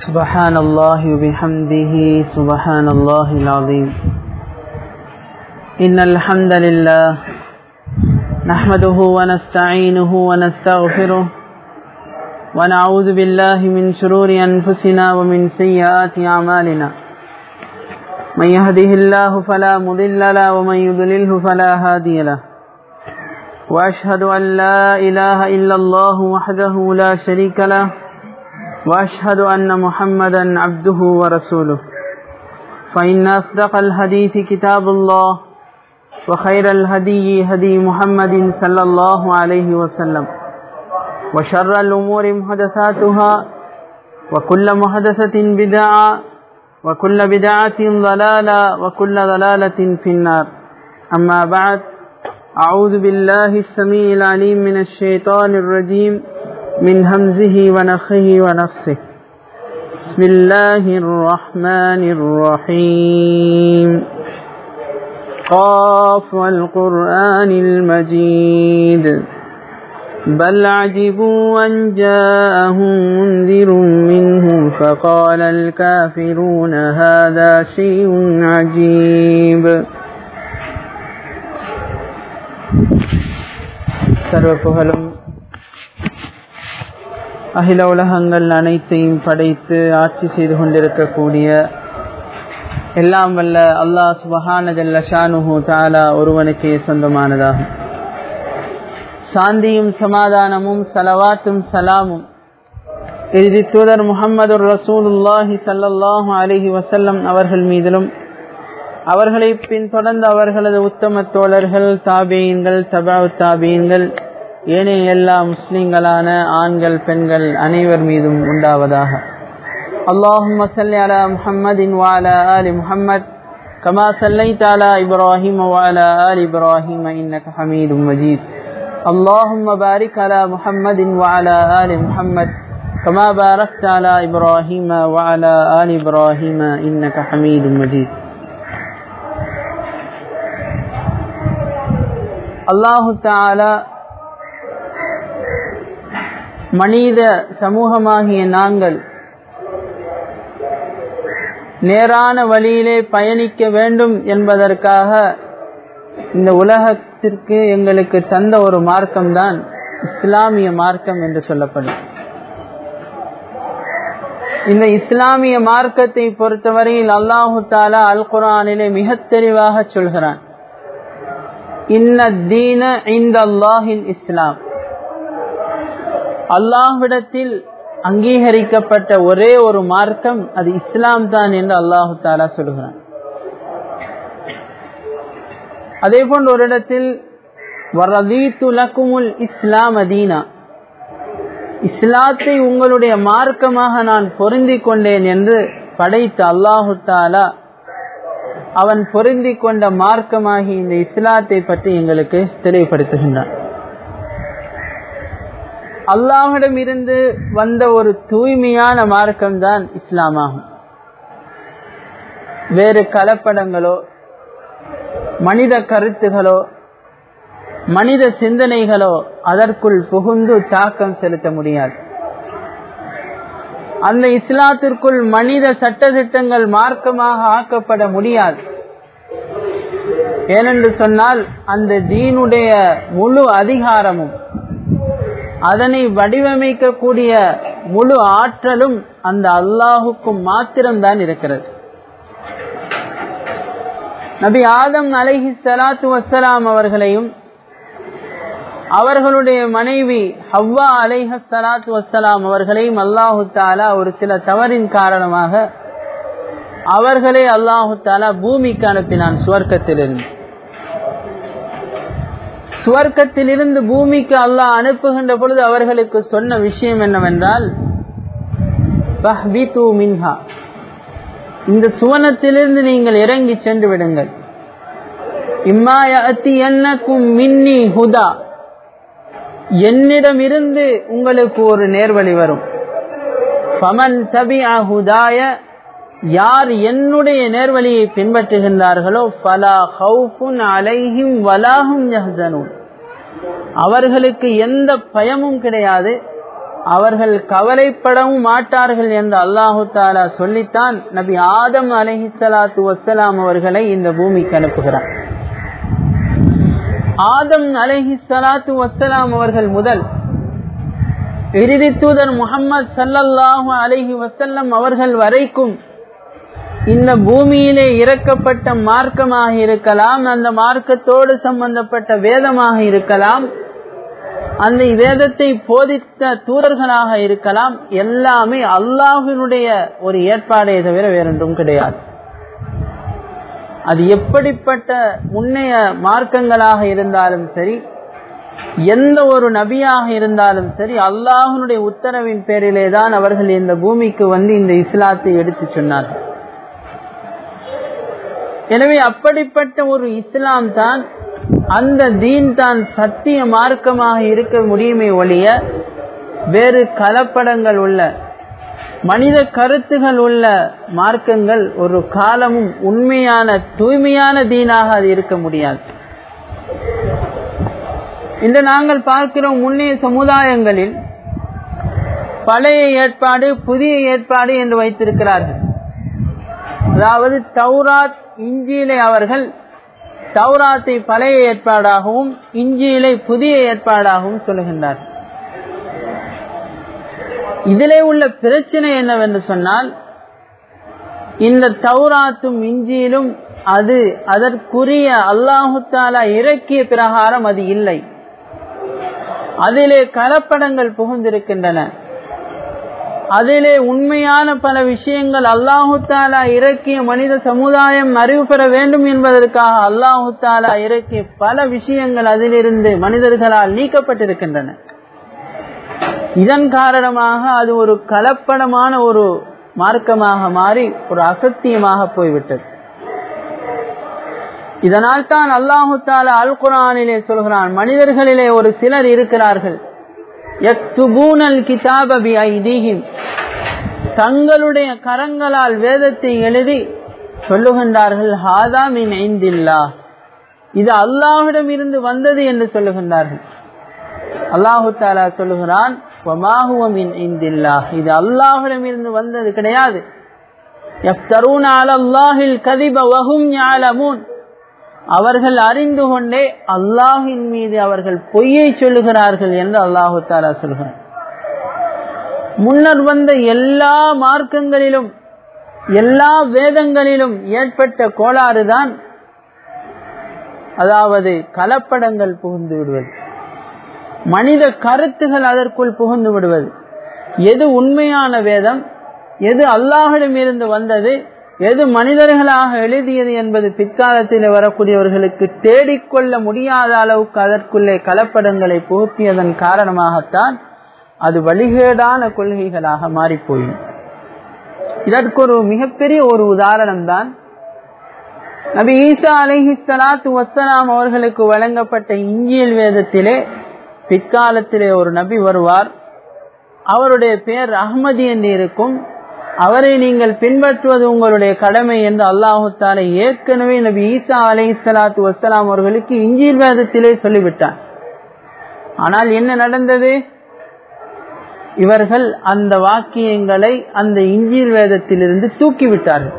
سبحان الله وبحمده سبحان الله العظيم إن الحمد لله نحمده ونستعينه ونستغفره ونعوذ بالله من شرور أنفسنا ومن سيئات أعمالنا من يهده الله فلا مضل له ومن يضلله فلا هادي له وأشهد أن لا إله إلا الله وحده لا شريك له وأشهد أن محمدا عبده ورسوله فإن أصدق الحديث كتاب الله وخير الهدي هدي محمد صلى الله عليه وسلم وشر الأمور محدثاتها وكل محدثة بدعة وكل بدعة ضلالة وكل ضلالة في النار أما بعد أعوذ بالله السميع العليم من الشيطان الرجيم من همزه ونخه ونفسه بسم الله الرحمن الرحيم قاف والقرآن المجيد بل عجبوا أن جاءهم منذر منهم فقال الكافرون هذا شيء عجيب சர்வ புகழும் அகில உலகங்கள் அனைத்தையும் படைத்து ஆட்சி செய்து கொண்டிருக்கக்கூடிய எல்லாம் வல்ல அல்லாஹ் சுபஹான ஜல்ல ஷானுஹு தாலா ஒருவனுக்கே சொந்தமானதாகும் சாந்தியும் சமாதானமும் சலவாத்தும் சலாமும் இறுதி தூதர் முகமது ரசூலுல்லாஹி சல்லாஹு அலிஹி வசல்லம் அவர்கள் மீதிலும் அவர்களை பின்தொடர்ந்து அவர்களது உத்தம தோழர்கள் தாபீன்கள் தபா தாபீன்கள் ஏனைய எல்லா முஸ்லிம்களான ஆண்கள் பெண்கள் அனைவர் மீதும் உண்டாவதாக اللهم صل على محمد وعلى آل محمد كما صليت على إبراهيم وعلى آل إبراهيم إنك حميد مجيد اللهم بارك على محمد وعلى آل محمد كما باركت على إبراهيم وعلى آل إبراهيم إنك حميد مجيد அல்லாஹு தாலா மனித சமூகமாகிய நாங்கள் நேரான வழியிலே பயணிக்க வேண்டும் என்பதற்காக இந்த உலகத்திற்கு எங்களுக்கு தந்த ஒரு மார்க்கம்தான் இஸ்லாமிய மார்க்கம் என்று சொல்லப்படும் இந்த இஸ்லாமிய மார்க்கத்தை பொறுத்தவரையில் அல்லாஹு தாலா அல் குரானிலே மிக தெளிவாக சொல்கிறான் இன்னீன இந்த அல்லாஹின் இஸ்லாம் அல்லாஹ்விடத்தில் அங்கீகரிக்கப்பட்ட ஒரே ஒரு மார்க்கம் அது இஸ்லாம் தான் என்று அல்லாஹு தாலா சொல்கிறான் அதே போன்ற ஒரு இடத்தில் வரதீத்துலக்குமுல் இஸ்லாம் அதீனா இஸ்லாத்தை உங்களுடைய மார்க்கமாக நான் பொருந்தி கொண்டேன் என்று படைத்த அல்லாஹு தாலா அவன் பொருந்தி கொண்ட மார்க்கமாகி இந்த இஸ்லாத்தை பற்றி எங்களுக்கு தெளிவுபடுத்துகின்றான் அல்லாஹிடம் இருந்து வந்த ஒரு தூய்மையான மார்க்கம் தான் இஸ்லாமாகும் வேறு கலப்படங்களோ மனித கருத்துகளோ மனித சிந்தனைகளோ அதற்குள் புகுந்து தாக்கம் செலுத்த முடியாது அந்த இஸ்லாத்திற்குள் மனித சட்டத்திட்டங்கள் மார்க்கமாக ஆக்கப்பட முடியாது ஏனென்று சொன்னால் அந்த தீனுடைய முழு அதிகாரமும் அதனை வடிவமைக்கக்கூடிய முழு ஆற்றலும் அந்த அல்லாஹுக்கும் மாத்திரம்தான் இருக்கிறது நபி ஆதம் அலஹி சலாத்து வசலாம் அவர்களையும் அவர்களுடைய மனைவி ஹவ்வா அலைஹ சலாத்து வசலாம் அவர்களையும் அல்லாஹு தாலா ஒரு சில தவறின் காரணமாக அவர்களே அல்லாஹு தாலா பூமிக்கு அனுப்பினான் சுவர்க்கத்திலிருந்து சுவர்க்கத்திலிருந்து பூமிக்கு அல்லாஹ் அனுப்புகின்ற பொழுது அவர்களுக்கு சொன்ன விஷயம் என்னவென்றால் மின்ஹா இந்த சுவனத்திலிருந்து நீங்கள் இறங்கி சென்று விடுங்கள் இம்மாயத்தி என்னக்கும் மின்னி ஹுதா என்னிடம் இருந்து உங்களுக்கு ஒரு நேர்வழி வரும் ஃபமன் தபி ஹுதாய யார் என்னுடைய நேர்வழியை பின்பற்றுகின்றார்களோ ஃபலா ஹவுஃபுன் அலைஹிம் வலாஹும் யஹ்சனூன் அவர்களுக்கு எந்த பயமும் கிடையாது அவர்கள் கவலைப்படவும் மாட்டார்கள் என்று அல்லாஹு தாலா சொல்லித்தான் நபி ஆதம் அலஹி சலாத்து வசலாம் அவர்களை இந்த பூமிக்கு அனுப்புகிறார் ஆதம் அலஹி சலாத்து வசலாம் அவர்கள் முதல் இறுதி தூதர் முகமது சல்லல்லாஹு அலஹி வசல்லம் அவர்கள் வரைக்கும் இந்த பூமியிலே இறக்கப்பட்ட மார்க்கமாக இருக்கலாம் அந்த மார்க்கத்தோடு சம்பந்தப்பட்ட வேதமாக இருக்கலாம் அந்த வேதத்தை போதித்த தூதர்களாக இருக்கலாம் எல்லாமே அல்லாஹினுடைய ஒரு ஏற்பாடே தவிர வேறொன்றும் கிடையாது அது எப்படிப்பட்ட முன்னைய மார்க்கங்களாக இருந்தாலும் சரி எந்த ஒரு நபியாக இருந்தாலும் சரி அல்லாஹனுடைய உத்தரவின் பேரிலே தான் அவர்கள் இந்த பூமிக்கு வந்து இந்த இஸ்லாத்தை எடுத்து சொன்னார்கள் எனவே அப்படிப்பட்ட ஒரு இஸ்லாம் தான் அந்த தீன் தான் சத்திய மார்க்கமாக இருக்க முடியுமே ஒழிய வேறு கலப்படங்கள் உள்ள மனித கருத்துகள் உள்ள மார்க்கங்கள் ஒரு காலமும் உண்மையான தூய்மையான தீனாக அது இருக்க முடியாது இன்று நாங்கள் பார்க்கிறோம் முன்னைய சமுதாயங்களில் பழைய ஏற்பாடு புதிய ஏற்பாடு என்று வைத்திருக்கிறார்கள் அதாவது தௌராத் இஞ்சியிலே அவர்கள் தௌராத்தை பழைய ஏற்பாடாகவும் இஞ்சியிலை புதிய ஏற்பாடாகவும் சொல்லுகின்றார்கள் இதிலே உள்ள பிரச்சனை என்னவென்று சொன்னால் இந்த தௌராத்தும் இஞ்சியிலும் அது அதற்குரிய அல்லாஹு தாலா இறக்கிய பிரகாரம் அது இல்லை அதிலே கலப்படங்கள் புகுந்திருக்கின்றன அதிலே உண்மையான பல விஷயங்கள் அல்லாஹு தாலா இறக்கிய மனித சமுதாயம் அறிவு பெற வேண்டும் என்பதற்காக அல்லாஹு தாலா இறக்கிய பல விஷயங்கள் அதிலிருந்து மனிதர்களால் நீக்கப்பட்டிருக்கின்றன இதன் காரணமாக அது ஒரு கலப்படமான ஒரு மார்க்கமாக மாறி ஒரு அசத்தியமாக போய்விட்டது இதனால் தான் அல்லாஹு தாலா அல் குரானிலே சொல்கிறான் மனிதர்களிலே ஒரு சிலர் இருக்கிறார்கள் தங்களுடைய கரங்களால் வேதத்தை எழுதி சொல்லுகின்றார்கள் ஹாதா மின் ஐந்தில்லா இது அல்லாஹிடம் இருந்து வந்தது என்று சொல்லுகின்றார்கள் அல்லாஹு தாலா சொல்லுகிறான் இது அல்லாஹிடம் இருந்து வந்தது கிடையாது அவர்கள் அறிந்து கொண்டே அல்லாஹின் மீது அவர்கள் பொய்யை சொல்லுகிறார்கள் என்று அல்லாஹு தாலா சொல்கிறார் முன்னர் வந்த எல்லா மார்க்கங்களிலும் எல்லா வேதங்களிலும் ஏற்பட்ட கோளாறுதான் அதாவது கலப்படங்கள் புகுந்து விடுவது மனித கருத்துகள் அதற்குள் புகுந்து விடுவது எது உண்மையான வேதம் எது அல்லாஹிடம் இருந்து வந்தது எது மனிதர்களாக எழுதியது என்பது பிற்காலத்தில் வரக்கூடியவர்களுக்கு தேடிக்கொள்ள முடியாத அளவுக்கு அதற்குள்ளே கலப்படங்களை புகுத்தியதன் காரணமாகத்தான் அது வழிகேடான கொள்கைகளாக மாறிப்போயும் இதற்கு ஒரு மிகப்பெரிய ஒரு உதாரணம் தான் நபி ஈசா அலஹி சலாத்து வசலாம் அவர்களுக்கு வழங்கப்பட்ட இஞ்சியல் வேதத்திலே பிற்காலத்திலே ஒரு நபி வருவார் அவருடைய பெயர் அஹ்மதி என்று இருக்கும் அவரை நீங்கள் பின்பற்றுவது உங்களுடைய கடமை என்று அல்லாஹு தால ஏற்கனவே நபி ஈசா அலை சலாத்து வசலாம் அவர்களுக்கு இஞ்சில் வேதத்திலே சொல்லிவிட்டார் ஆனால் என்ன நடந்தது இவர்கள் அந்த வாக்கியங்களை அந்த இஞ்சில் வேதத்திலிருந்து தூக்கிவிட்டார்கள்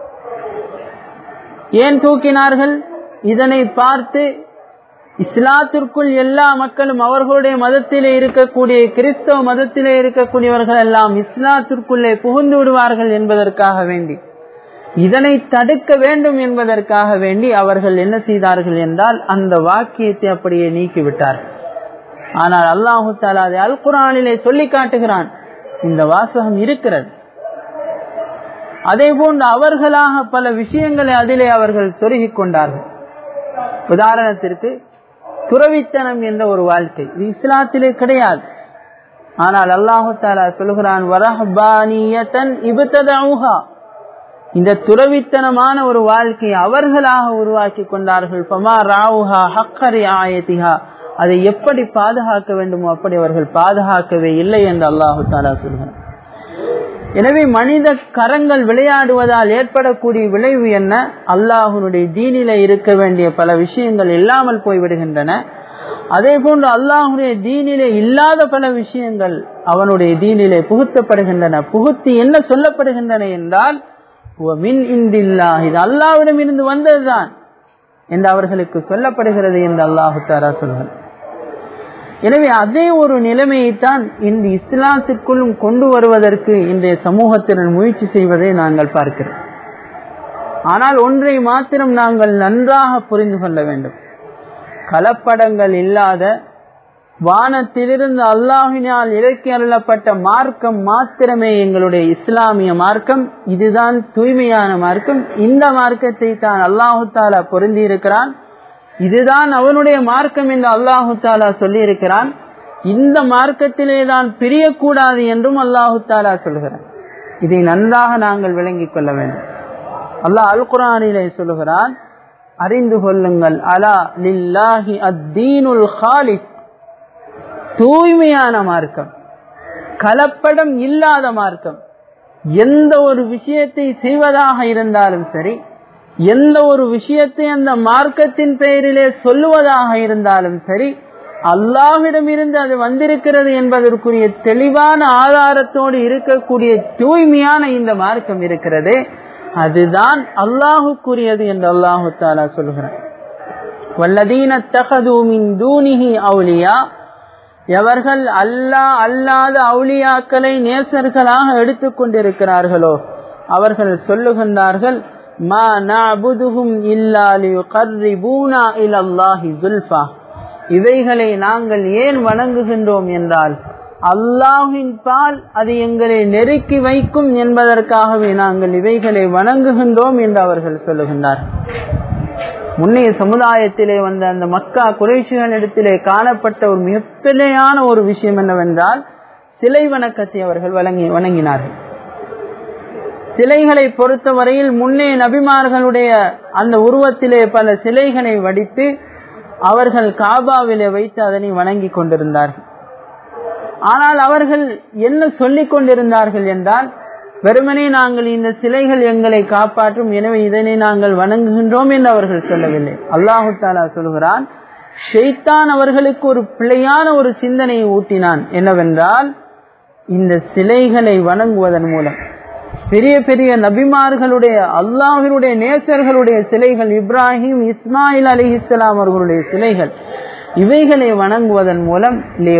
ஏன் தூக்கினார்கள் இதனை பார்த்து இஸ்லாத்திற்குள் எல்லா மக்களும் அவர்களுடைய மதத்திலே இருக்கக்கூடிய கிறிஸ்தவ மதத்திலே இருக்கக்கூடியவர்கள் எல்லாம் இஸ்லாத்திற்குள்ளே புகுந்து விடுவார்கள் என்பதற்காக வேண்டி இதனை தடுக்க வேண்டும் என்பதற்காக வேண்டி அவர்கள் என்ன செய்தார்கள் என்றால் அந்த வாக்கியத்தை அப்படியே நீக்கிவிட்டார்கள் ஆனால் அல்லாஹு தாலா அதை அல் குரானிலே சொல்லி காட்டுகிறான் இந்த வாசகம் இருக்கிறது அதே போன்று அவர்களாக பல விஷயங்களை அதிலே அவர்கள் சொருகிக் கொண்டார்கள் உதாரணத்திற்கு துறவித்தனம் என்ற ஒரு வாழ்க்கை இது இஸ்லாத்திலே கிடையாது ஆனால் அல்லாஹு தாலா சொல்கிறான் வரஹபானியத்தன் இபுத்ததா இந்த துறவித்தனமான ஒரு வாழ்க்கையை அவர்களாக உருவாக்கி கொண்டார்கள் பமா ராவுஹா ஹக்கரி ஆயத்திஹா அதை எப்படி பாதுகாக்க வேண்டுமோ அப்படி அவர்கள் பாதுகாக்கவே இல்லை என்று அல்லாஹு தாலா சொல்கிறான் எனவே மனித கரங்கள் விளையாடுவதால் ஏற்படக்கூடிய விளைவு என்ன அல்லாஹுனுடைய தீனில இருக்க வேண்டிய பல விஷயங்கள் இல்லாமல் போய்விடுகின்றன அதே போன்று அல்லாஹுடைய தீனிலே இல்லாத பல விஷயங்கள் அவனுடைய தீனிலே புகுத்தப்படுகின்றன புகுத்தி என்ன சொல்லப்படுகின்றன என்றால் மின் இந்தில்லா இது அல்லாவிடம் இருந்து வந்ததுதான் என்று அவர்களுக்கு சொல்லப்படுகிறது என்று அல்லாஹு தாரா சொல்கிறார் எனவே அதே ஒரு நிலைமையைத்தான் இந்த இஸ்லாத்திற்குள்ளும் கொண்டு வருவதற்கு இன்றைய சமூகத்தினர் முயற்சி செய்வதை நாங்கள் பார்க்கிறோம் ஆனால் ஒன்றை மாத்திரம் நாங்கள் நன்றாக புரிந்து கொள்ள வேண்டும் கலப்படங்கள் இல்லாத வானத்திலிருந்து அல்லாஹினால் இறக்கி அருளப்பட்ட மார்க்கம் மாத்திரமே எங்களுடைய இஸ்லாமிய மார்க்கம் இதுதான் தூய்மையான மார்க்கம் இந்த மார்க்கத்தை தான் அல்லாஹு தாலா பொருந்தி இருக்கிறான் இதுதான் அவனுடைய மார்க்கம் என்று அல்லாஹு தாலா சொல்லி இருக்கிறான் இந்த மார்க்கத்திலே தான் பிரியக்கூடாது என்றும் அல்லாஹு தாலா சொல்கிறான் இதை நன்றாக நாங்கள் விளங்கிக் கொள்ள வேண்டும் அல்லாஹ் அல் குரானிலே சொல்லுகிறான் அறிந்து கொள்ளுங்கள் அலா லில்லாஹி அத்தீனுல் ஹாலிஸ் தூய்மையான மார்க்கம் கலப்படம் இல்லாத மார்க்கம் எந்த ஒரு விஷயத்தை செய்வதாக இருந்தாலும் சரி எந்த ஒரு விஷயத்தை அந்த மார்க்கத்தின் பெயரிலே சொல்லுவதாக இருந்தாலும் சரி அல்லாஹிடமிருந்து அது வந்திருக்கிறது என்பதற்குரிய தெளிவான ஆதாரத்தோடு இருக்கக்கூடிய தூய்மையான இந்த மார்க்கம் இருக்கிறது அதுதான் அல்லாஹுக்குரியது என்று அல்லாஹு தாலா சொல்கிறான் வல்லதீன தகதூமின் தூணிஹி அவுலியா எவர்கள் அல்லா அல்லாத அவுலியாக்களை நேசர்களாக எடுத்துக்கொண்டிருக்கிறார்களோ அவர்கள் சொல்லுகின்றார்கள் மா நஅபுதுஹும் இல்லா லியுகர்ரிபூனா இலல்லாஹி ஸுல்ஃபா இவைகளை நாங்கள் ஏன் வணங்குகின்றோம் என்றால் அல்லாஹின் பால் அது எங்களை நெருக்கி வைக்கும் என்பதற்காகவே நாங்கள் இவைகளை வணங்குகின்றோம் என்று அவர்கள் சொல்லுகின்றார் முன்னைய சமுதாயத்திலே வந்த அந்த மக்கா குறைஷிகளிடத்திலே காணப்பட்ட ஒரு மிகப்பெரியான ஒரு விஷயம் என்னவென்றால் சிலை வணக்கத்தை அவர்கள் வழங்கி வணங்கினார்கள் சிலைகளை பொறுத்தவரையில் முன்னே நபிமார்களுடைய அந்த உருவத்திலே பல சிலைகளை வடித்து அவர்கள் காபாவிலே வைத்து அதனை வணங்கி கொண்டிருந்தார்கள் ஆனால் அவர்கள் என்ன சொல்லிக் கொண்டிருந்தார்கள் என்றால் வெறுமனே நாங்கள் இந்த சிலைகள் எங்களை காப்பாற்றும் எனவே இதனை நாங்கள் வணங்குகின்றோம் என்று அவர்கள் சொல்லவில்லை அல்லாஹு தாலா சொல்கிறான் ஷெய்தான் அவர்களுக்கு ஒரு பிழையான ஒரு சிந்தனையை ஊட்டினான் என்னவென்றால் இந்த சிலைகளை வணங்குவதன் மூலம் பெரிய பெரிய நபிமார்களுடைய அல்லாஹினுடைய நேசர்களுடைய சிலைகள் இப்ராஹிம் இஸ்மாயில் அலி இஸ்லாம் அவர்களுடைய சிலைகள் இவைகளை வணங்குவதன் மூலம்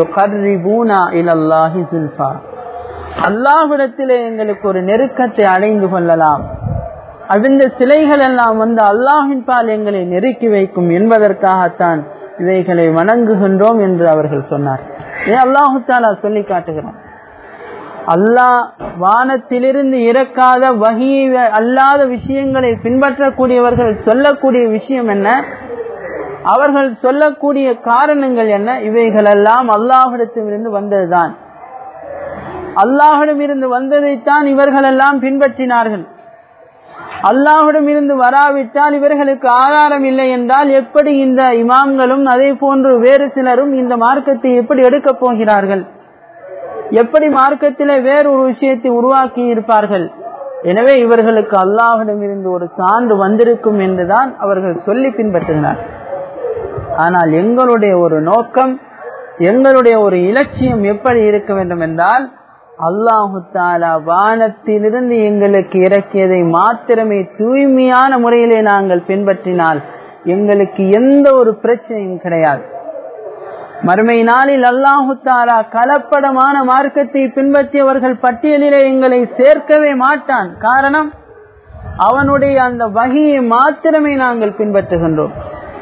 அல்லாஹிடத்திலே எங்களுக்கு ஒரு நெருக்கத்தை அடைந்து கொள்ளலாம் அந்த சிலைகள் எல்லாம் வந்து அல்லாஹின் பால் எங்களை நெருக்கி வைக்கும் என்பதற்காகத்தான் இவைகளை வணங்குகின்றோம் என்று அவர்கள் சொன்னார் ஏன் அல்லாஹு தாலா சொல்லி காட்டுகிறான் அல்லாஹ் வானத்திலிருந்து இறக்காத வகியை அல்லாத விஷயங்களை பின்பற்றக்கூடியவர்கள் சொல்லக்கூடிய விஷயம் என்ன அவர்கள் சொல்லக்கூடிய காரணங்கள் என்ன இவைகளெல்லாம் அல்லாஹிடத்திலிருந்து வந்ததுதான் அல்லாஹிடம் இருந்து வந்ததைத்தான் இவர்கள் எல்லாம் பின்பற்றினார்கள் அல்லாஹிடம் இருந்து வராவிட்டால் இவர்களுக்கு ஆதாரம் இல்லை என்றால் எப்படி இந்த இமாம்களும் அதே போன்று வேறு சிலரும் இந்த மார்க்கத்தை எப்படி எடுக்கப் போகிறார்கள் எப்படி மார்க்கத்திலே வேறு ஒரு விஷயத்தை உருவாக்கி இருப்பார்கள் எனவே இவர்களுக்கு அல்லாஹிடம் இருந்து ஒரு சான்று வந்திருக்கும் என்றுதான் அவர்கள் சொல்லி பின்பற்றுகிறார் ஆனால் எங்களுடைய ஒரு நோக்கம் எங்களுடைய ஒரு இலட்சியம் எப்படி இருக்க வேண்டும் என்றால் அல்லாஹு தாலா வானத்திலிருந்து எங்களுக்கு இறக்கியதை மாத்திரமே தூய்மையான முறையிலே நாங்கள் பின்பற்றினால் எங்களுக்கு எந்த ஒரு பிரச்சனையும் கிடையாது மறுமை நாளில் அல்லாஹு தாலா கலப்படமான மார்க்கத்தை பின்பற்றியவர்கள் பட்டியலிலே எங்களை சேர்க்கவே மாட்டான் காரணம் அவனுடைய அந்த வகையை மாத்திரமே நாங்கள் பின்பற்றுகின்றோம்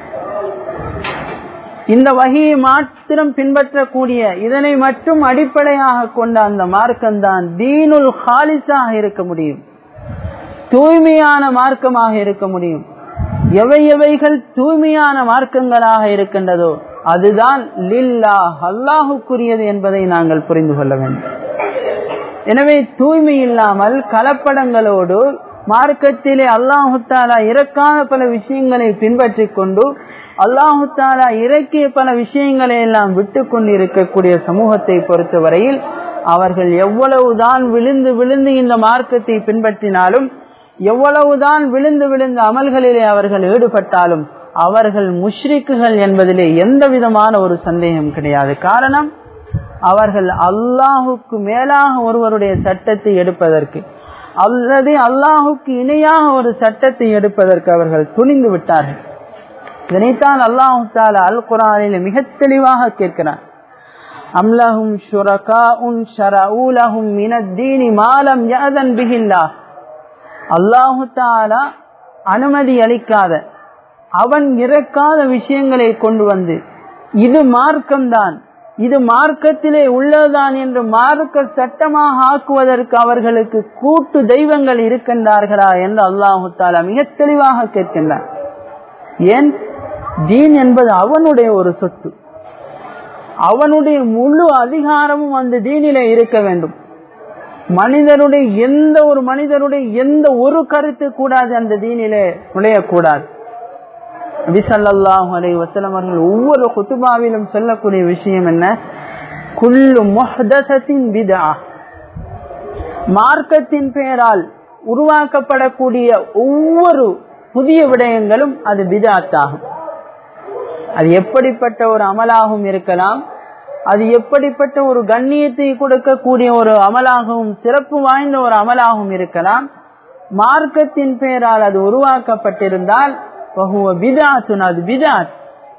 இந்த வகையை மாத்திரம் பின்பற்றக்கூடிய இதனை மட்டும் அடிப்படையாக கொண்ட அந்த மார்க்கம்தான் தீனுல் ஹாலிஸாக இருக்க முடியும் தூய்மையான மார்க்கமாக இருக்க முடியும் எவை எவைகள் தூய்மையான மார்க்கங்களாக இருக்கின்றதோ அதுதான் லில்லா அல்லாஹுக்குரியது என்பதை நாங்கள் புரிந்து கொள்ள வேண்டும் எனவே தூய்மை இல்லாமல் கலப்படங்களோடு மார்க்கத்திலே அல்லாஹு தாலா இறக்காத பல விஷயங்களை பின்பற்றி கொண்டு அல்லாஹு தாலா இறக்கிய பல விஷயங்களை எல்லாம் விட்டு கொண்டு இருக்கக்கூடிய சமூகத்தை பொறுத்தவரையில் அவர்கள் எவ்வளவுதான் விழுந்து விழுந்து இந்த மார்க்கத்தை பின்பற்றினாலும் எவ்வளவுதான் விழுந்து விழுந்து அமல்களிலே அவர்கள் ஈடுபட்டாலும் அவர்கள் முஷ்ரிக்குகள் என்பதிலே எந்த விதமான ஒரு சந்தேகம் கிடையாது காரணம் அவர்கள் அல்லாஹுக்கு மேலாக ஒருவருடைய சட்டத்தை எடுப்பதற்கு அல்லது அல்லாஹுக்கு இணையாக ஒரு சட்டத்தை எடுப்பதற்கு அவர்கள் துணிந்து விட்டார்கள் இதனைத்தான் அல்லாஹு தாலா அல் குரானில் மிக தெளிவாக கேட்கிறார் அம்லஹும் ஷுரகாஉன் ஷரஊலஹும் மினத்தீனி மாலம் யஅதன் பிஹில்லாஹ் அல்லாஹு தாலா அனுமதி அளிக்காத அவன் இறக்காத விஷயங்களை கொண்டு வந்து இது மார்க்கம்தான் இது மார்க்கத்திலே உள்ளதுதான் என்று மார்க்க சட்டமாக ஆக்குவதற்கு அவர்களுக்கு கூட்டு தெய்வங்கள் இருக்கின்றார்களா என்று அல்லாஹு தாலா மிக தெளிவாக கேட்கின்றார் ஏன் தீன் என்பது அவனுடைய ஒரு சொத்து அவனுடைய முழு அதிகாரமும் அந்த தீனிலே இருக்க வேண்டும் மனிதனுடைய எந்த ஒரு மனிதனுடைய எந்த ஒரு கருத்து கூடாது அந்த தீனிலே நுழையக்கூடாது நபிசல்லாஹு அலை வசலம் அவர்கள் ஒவ்வொரு குத்துபாவிலும் சொல்லக்கூடிய விஷயம் என்ன குல்லு முஹதத்தின் விதா மார்க்கத்தின் பெயரால் உருவாக்கப்படக்கூடிய ஒவ்வொரு புதிய விடயங்களும் அது விதாத்தாகும் அது எப்படிப்பட்ட ஒரு அமலாகவும் இருக்கலாம் அது எப்படிப்பட்ட ஒரு கண்ணியத்தை கொடுக்கக்கூடிய ஒரு அமலாகவும் சிறப்பு வாய்ந்த ஒரு அமலாகவும் இருக்கலாம் மார்க்கத்தின் பெயரால் அது உருவாக்கப்பட்டிருந்தால் பிதாத்துன் அது பிதாத்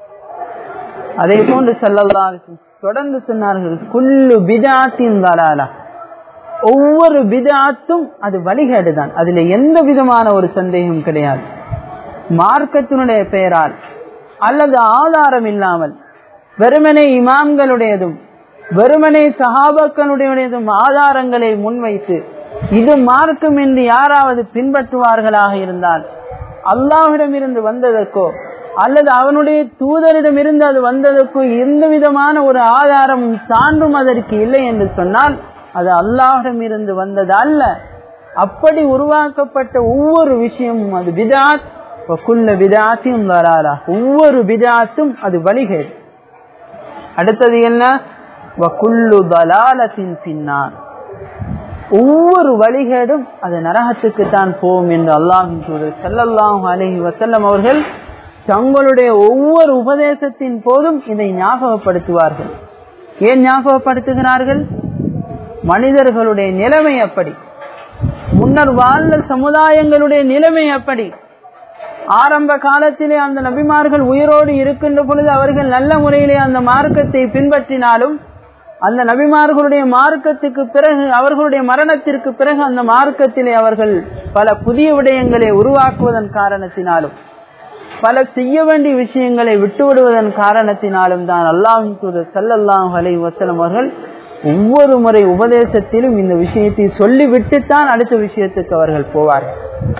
அதே போன்று செல்லல்லா தொடர்ந்து சொன்னார்கள் குல்லு பிதாத்தின் தலாலா ஒவ்வொரு பிதாத்தும் அது வழிகேடுதான் அதுல எந்த விதமான ஒரு சந்தேகம் கிடையாது மார்க்கத்தினுடைய பெயரால் அல்லது ஆதாரம் இல்லாமல் வெறுமனை இமாம்களுடையதும் வெறுமனை சஹாபாக்களுடையதும் ஆதாரங்களை முன்வைத்து இது மார்க்கம் என்று யாராவது பின்பற்றுவார்களாக இருந்தால் அல்லாஹிடம் இருந்து வந்ததற்கோ அல்லது அவனுடைய தூதரிடம் இருந்து அது வந்ததற்கோ எந்த விதமான ஒரு ஆதாரமும் சான்றும் அதற்கு இல்லை என்று சொன்னால் அது அல்லாஹிடம் இருந்து வந்தது அல்ல அப்படி உருவாக்கப்பட்ட ஒவ்வொரு விஷயமும் அது விதாத் குல்ல விதாத்தையும் வராரா ஒவ்வொரு விதாத்தும் அது வழிகேடு அடுத்தது என்ன வகுல்லு தலாலத்தின் பின்னார் ஒவ்வொரு வழிகேடும் அது நரகத்துக்கு தான் போகும் என்று அல்லாஹின் சூழல் செல்லல்லாம் அலஹி வசல்லம் அவர்கள் தங்களுடைய ஒவ்வொரு உபதேசத்தின் போதும் இதை ஞாபகப்படுத்துவார்கள் ஏன் ஞாபகப்படுத்துகிறார்கள் மனிதர்களுடைய நிலைமை அப்படி முன்னர் வாழ்ந்த சமுதாயங்களுடைய நிலைமை அப்படி ஆரம்ப காலத்திலே அந்த நபிமார்கள் உயிரோடு இருக்கின்ற பொழுது அவர்கள் நல்ல முறையிலே அந்த மார்க்கத்தை பின்பற்றினாலும் அந்த நபிமார்களுடைய மார்க்கத்துக்கு பிறகு அவர்களுடைய மரணத்திற்கு பிறகு அந்த மார்க்கத்திலே அவர்கள் பல புதிய விடயங்களை உருவாக்குவதன் காரணத்தினாலும் பல செய்ய வேண்டிய விஷயங்களை விட்டுவிடுவதன் காரணத்தினாலும் தான் அல்லாஹின் தூதர் சல்லல்லாஹ் அலை வசலம் அவர்கள் ஒவ்வொரு முறை உபதேசத்திலும் இந்த விஷயத்தை சொல்லிவிட்டுத்தான் அடுத்த விஷயத்துக்கு அவர்கள் போவார்கள்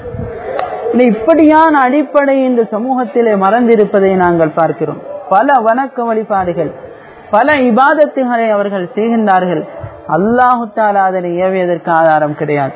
இப்படியான அடிப்படை இந்த சமூகத்திலே மறந்திருப்பதை நாங்கள் பார்க்கிறோம் பல வணக்க வழிபாடுகள் பல இபாதத்துகளை அவர்கள் செய்கின்றார்கள் அல்லாஹு தாலா அதனை ஏவியதற்கு ஆதாரம் கிடையாது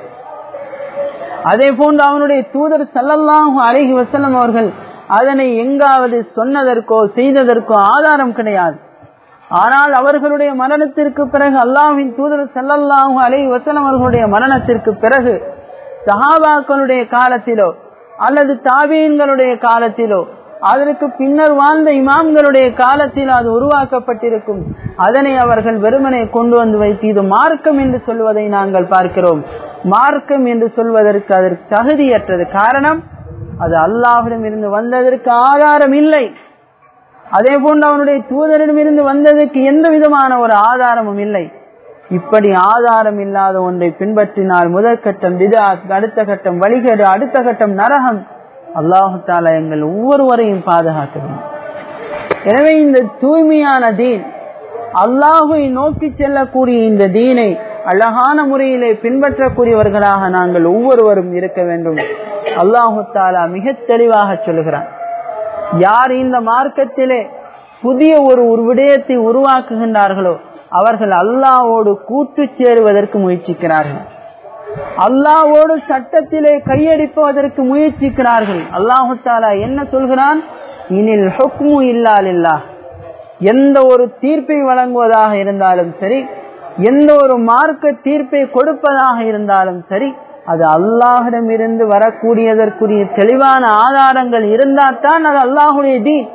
அதே போன்று அவனுடைய தூதர் சல்லல்லாஹு அழகி வசல்லம் அவர்கள் அதனை எங்காவது சொன்னதற்கோ செய்ததற்கோ ஆதாரம் கிடையாது ஆனால் அவர்களுடைய மரணத்திற்கு பிறகு அல்லாஹின் தூதர் செல்லல்லாஹு அலை வசலம் அவர்களுடைய மரணத்திற்கு பிறகு சஹாபாக்களுடைய காலத்திலோ அல்லது தாபீன்களுடைய காலத்திலோ அதற்கு பின்னர் வாழ்ந்த இமாம்களுடைய காலத்தில் அது உருவாக்கப்பட்டிருக்கும் அதனை அவர்கள் வெறுமனை கொண்டு வந்து வைத்து இது மார்க்கம் என்று சொல்வதை நாங்கள் பார்க்கிறோம் மார்க்கம் என்று சொல்வதற்கு அதற்கு தகுதியற்றது காரணம் அது அல்லாஹிடம் இருந்து வந்ததற்கு ஆதாரம் இல்லை அதே போன்று அவனுடைய தூதரிடம் இருந்து வந்ததற்கு எந்த விதமான ஒரு ஆதாரமும் இல்லை இப்படி ஆதாரம் இல்லாத ஒன்றை பின்பற்றினால் முதல் கட்டம் விதாத் அடுத்த கட்டம் வழிகேடு அடுத்த கட்டம் நரகம் அல்லாஹு தாலா எங்கள் ஒவ்வொருவரையும் பாதுகாக்க வேண்டும் எனவே இந்த தூய்மையான தீன் அல்லாஹை நோக்கி செல்லக்கூடிய இந்த தீனை அழகான முறையிலே பின்பற்றக்கூடியவர்களாக நாங்கள் ஒவ்வொருவரும் இருக்க வேண்டும் அல்லாஹு தாலா மிக தெளிவாக சொல்லுகிறான் யார் இந்த மார்க்கத்திலே புதிய ஒரு ஒரு விடயத்தை உருவாக்குகின்றார்களோ அவர்கள் அல்லாவோடு கூட்டு சேருவதற்கு முயற்சிக்கிறார்கள் அல்லாவோடு சட்டத்திலே கையடிப்பதற்கு முயற்சிக்கிறார்கள் அல்லாஹு தாலா என்ன சொல்கிறான் இனில் ஹொக்மு இல்லாலில்லா எந்த ஒரு தீர்ப்பை வழங்குவதாக இருந்தாலும் சரி எந்த ஒரு மார்க்க தீர்ப்பை கொடுப்பதாக இருந்தாலும் சரி அது அல்லாஹிடமிருந்து வரக்கூடியதற்குரிய தெளிவான ஆதாரங்கள் இருந்தால்தான் அது அல்லாஹுடைய தீன்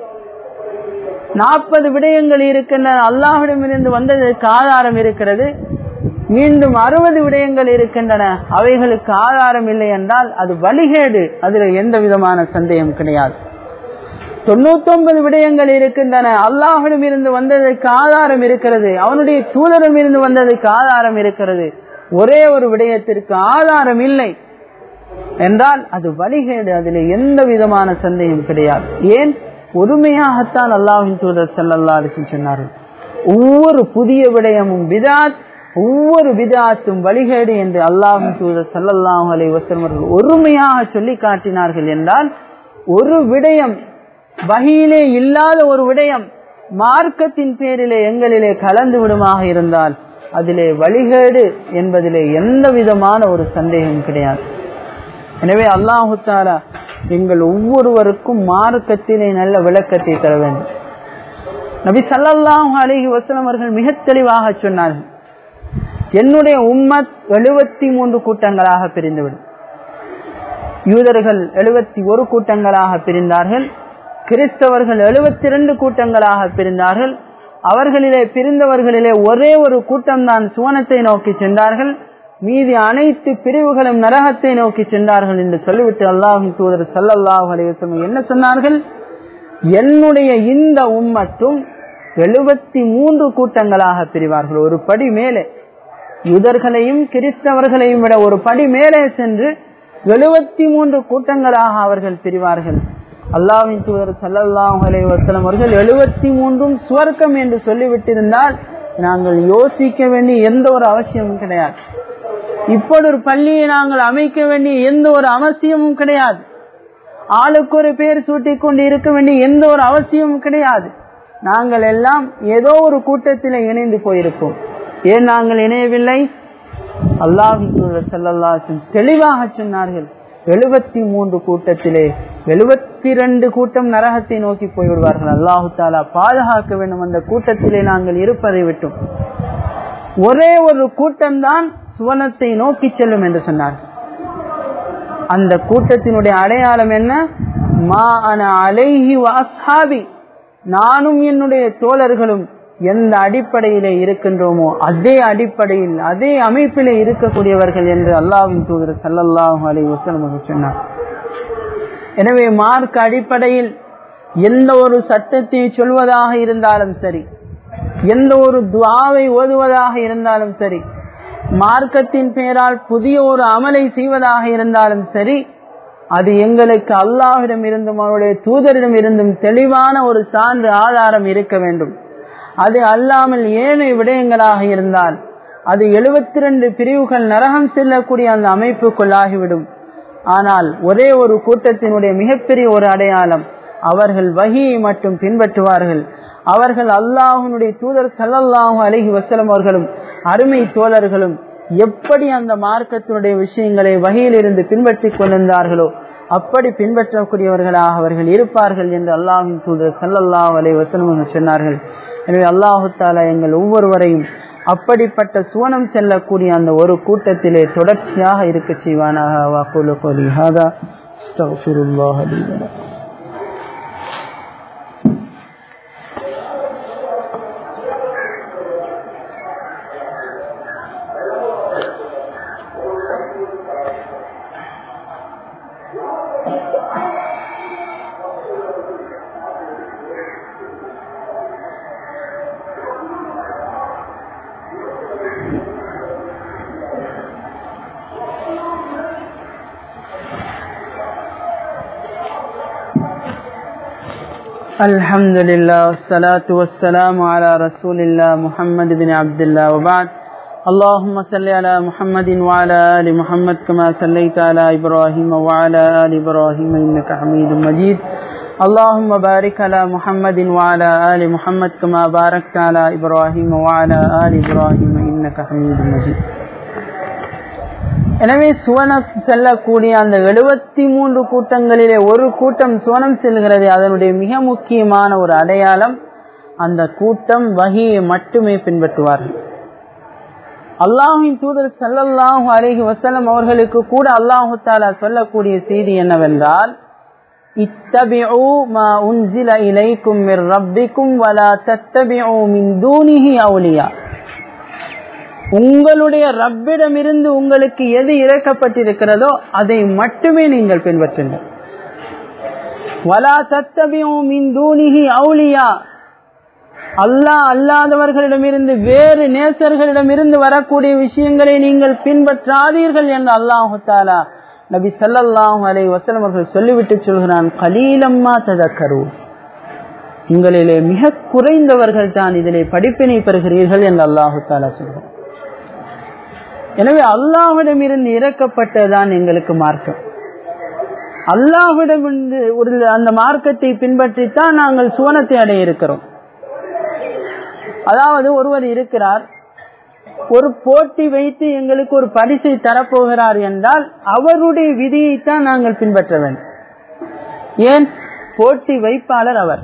நாற்பது விடயங்கள் இருக்கின்றன அல்லாஹிடமிருந்து வந்ததற்கு ஆதாரம் இருக்கிறது மீண்டும் அறுபது விடயங்கள் இருக்கின்றன அவைகளுக்கு ஆதாரம் இல்லை என்றால் அது வழிகேடு அதுல எந்த விதமான சந்தேகம் கிடையாது தொண்ணூத்தொன்பது விடயங்கள் இருக்கின்றன அல்லாஹிடம் இருந்து வந்ததற்கு ஆதாரம் இருக்கிறது அவனுடைய தூதரம் இருந்து வந்ததற்கு ஆதாரம் இருக்கிறது ஒரே ஒரு விடயத்திற்கு ஆதாரம் இல்லை என்றால் அது வழிகேடு அதில் எந்த விதமான சந்தேகம் கிடையாது ஏன் பொறுமையாகத்தான் அல்லாஹின் தூதர் செல்லல்லா சொன்னார்கள் ஒவ்வொரு புதிய விடயமும் விதாத் ஒவ்வொரு விதாத்தும் வழிகேடு என்று அல்லாஹின் தூதர் சல்லல்லாஹு அலை வசல்மர்கள் ஒருமையாக சொல்லி காட்டினார்கள் என்றால் ஒரு விடயம் வகையிலே இல்லாத ஒரு விடயம் மார்க்கத்தின் பேரிலே எங்களிலே கலந்து விடுமாக இருந்தால் அதிலே வழிகேடு என்பதிலே எந்த விதமான ஒரு சந்தேகம் கிடையாது எனவே அல்லாஹு தாலா எங்கள் ஒவ்வொருவருக்கும் மார்க்கத்திலே நல்ல விளக்கத்தை தர வேண்டும் நபி சல்லாஹூ அலஹி வசலம் அவர்கள் மிக தெளிவாக சொன்னார்கள் என்னுடைய உம்மத் எழுபத்தி மூன்று கூட்டங்களாக பிரிந்துவிடும் யூதர்கள் எழுபத்தி ஒரு கூட்டங்களாக பிரிந்தார்கள் கிறிஸ்தவர்கள் எழுபத்தி இரண்டு கூட்டங்களாக பிரிந்தார்கள் அவர்களிலே பிரிந்தவர்களிலே ஒரே ஒரு கூட்டம் தான் சுவனத்தை நோக்கி சென்றார்கள் மீதி அனைத்து பிரிவுகளும் நரகத்தை நோக்கி சென்றார்கள் என்று சொல்லிவிட்டு அல்லாஹின் தூதர் சல்லல்லாஹு அலைவசம் என்ன சொன்னார்கள் என்னுடைய இந்த உம்மத்தும் எழுபத்தி மூன்று கூட்டங்களாக பிரிவார்கள் ஒரு படி மேலே யுதர்களையும் கிறிஸ்தவர்களையும் விட ஒரு படி மேலே சென்று எழுபத்தி மூன்று கூட்டங்களாக அவர்கள் பிரிவார்கள் அல்லாவின் தூதர் சல்லல்லாஹு அலை வசலம் அவர்கள் எழுபத்தி மூன்றும் சுவர்க்கம் என்று சொல்லிவிட்டிருந்தால் நாங்கள் யோசிக்க வேண்டிய எந்த ஒரு அவசியமும் கிடையாது இப்போது ஒரு பள்ளியை நாங்கள் அமைக்க வேண்டிய எந்த ஒரு அவசியமும் கிடையாது ஆளுக்கு ஒரு பேர் சூட்டிக் கொண்டு இருக்க வேண்டிய எந்த ஒரு அவசியமும் கிடையாது நாங்கள் எல்லாம் ஏதோ ஒரு கூட்டத்தில் இணைந்து போயிருப்போம் ஏன் நாங்கள் இணையவில்லை அல்லாஹின் செல்லல்லாசும் தெளிவாக சொன்னார்கள் எழுபத்தி மூன்று கூட்டத்திலே எழுபத்தி ரெண்டு கூட்டம் நரகத்தை நோக்கி போய்விடுவார்கள் அல்லாஹு தாலா பாதுகாக்க வேண்டும் அந்த கூட்டத்திலே நாங்கள் இருப்பதை விட்டும் ஒரே ஒரு கூட்டம் தான் சுவனத்தை நோக்கி செல்லும் என்று சொன்னார் அந்த கூட்டத்தினுடைய அடையாளம் என்ன மா அன அலைஹி வாசாபி நானும் என்னுடைய தோழர்களும் எந்த அடிப்படையிலே இருக்கின்றோமோ அதே அடிப்படையில் அதே அமைப்பிலே இருக்கக்கூடியவர்கள் என்று அல்லாவின் தூதர் சல்லல்லாஹு அலை வசனம் சொன்னார் எனவே மார்க் அடிப்படையில் எந்த ஒரு சட்டத்தை சொல்வதாக இருந்தாலும் சரி எந்த ஒரு துவாவை ஓதுவதாக இருந்தாலும் சரி மார்க்கத்தின் பெயரால் புதிய ஒரு அமலை செய்வதாக இருந்தாலும் சரி அது எங்களுக்கு அல்லாஹிடம் இருந்தும் அவருடைய தூதரிடம் இருந்தும் தெளிவான ஒரு சான்று ஆதாரம் இருக்க வேண்டும் அது அல்லாமல் ஏனைய விடயங்களாக இருந்தால் அது எழுபத்தி ரெண்டு பிரிவுகள் நரகம் செல்லக்கூடிய அந்த அமைப்புக்குள்ளாகிவிடும் ஆனால் ஒரே ஒரு கூட்டத்தினுடைய மிகப்பெரிய ஒரு அடையாளம் அவர்கள் வகியை மட்டும் பின்பற்றுவார்கள் அவர்கள் அல்லாஹனுடைய தூதர் சல்லல்லாஹு அலஹி வசலம் அவர்களும் அருமை தோழர்களும் எப்படி அந்த மார்க்கத்தினுடைய விஷயங்களை வகையிலிருந்து பின்பற்றி கொண்டிருந்தார்களோ அப்படி பின்பற்றக்கூடியவர்களாக அவர்கள் இருப்பார்கள் என்று அல்லாஹின் தூதர் சல்லல்லாஹு அலை வசலம் சொன்னார்கள் எனவே அல்லாஹு தாலா எங்கள் ஒவ்வொருவரையும் அப்படிப்பட்ட சுவனம் செல்லக்கூடிய அந்த ஒரு கூட்டத்திலே தொடர்ச்சியாக இருக்க செய்வானாக வாக்குல கோலி ஹாதா அஸ்தக்ஃபிருல்லாஹ் லி வ லக்கும். الحمد لله والصلاة والسلام على رسول الله محمد بن عبد الله وبعد اللهم صل على محمد وعلى آل محمد كما صليت على إبراهيم وعلى آل إبراهيم إنك حميد مجيد اللهم بارك على محمد وعلى آل محمد كما باركت على إبراهيم وعلى آل إبراهيم إنك حميد مجيد எனவே சுவனம் செல்லக்கூடிய அந்த எழுபத்தி மூன்று கூட்டங்களிலே ஒரு கூட்டம் சுவனம் செல்கிறது அதனுடைய மிக முக்கியமான ஒரு அடையாளம் அந்த கூட்டம் வகையை மட்டுமே பின்பற்றுவார்கள் அல்லாஹின் தூதர் சல்லல்லாஹு அலைஹி வசல்லம் அவர்களுக்கு கூட அல்லாஹு தாலா சொல்லக்கூடிய செய்தி என்னவென்றால் இத்தபிஉ மா உன்சில இலைக்கும் மிர் ரப்பிக்கும் வலா தத்தபிஉ மின் தூனிஹி அவுலியா உங்களுடைய ரப்பிடமிருந்து உங்களுக்கு எது இறக்கப்பட்டிருக்கிறதோ அதை மட்டுமே நீங்கள் பின்பற்றுங்கள் வலா தத்தபிஉ மின் தூனிஹி அவுலியா அல்லாஹ் அல்லாதவர்களிடமிருந்து வேறு நேசர்களிடமிருந்து வரக்கூடிய விஷயங்களை நீங்கள் பின்பற்றாதீர்கள் என்று அல்லாஹு தாலா நபி சல்லாஹூ அலை வசலம் அவர்கள் சொல்லிவிட்டு சொல்கிறான் கலீலம்மா ததக்கரு உங்களிலே மிக குறைந்தவர்கள் தான் இதிலே படிப்பினை பெறுகிறீர்கள் என்று அல்லாஹு தாலா சொல்கிறான் எனவே அல்லாஹிடமிருந்து இறக்கப்பட்டதுதான் எங்களுக்கு மார்க்கம் அல்லாஹிடமிருந்து ஒரு அந்த மார்க்கத்தை பின்பற்றித்தான் நாங்கள் சுவனத்தை அடைய இருக்கிறோம் அதாவது ஒருவர் இருக்கிறார் ஒரு போட்டி வைத்து எங்களுக்கு ஒரு பரிசை தரப்போகிறார் என்றால் அவருடைய விதியைத்தான் நாங்கள் பின்பற்ற வேண்டும் ஏன் போட்டி வைப்பாளர் அவர்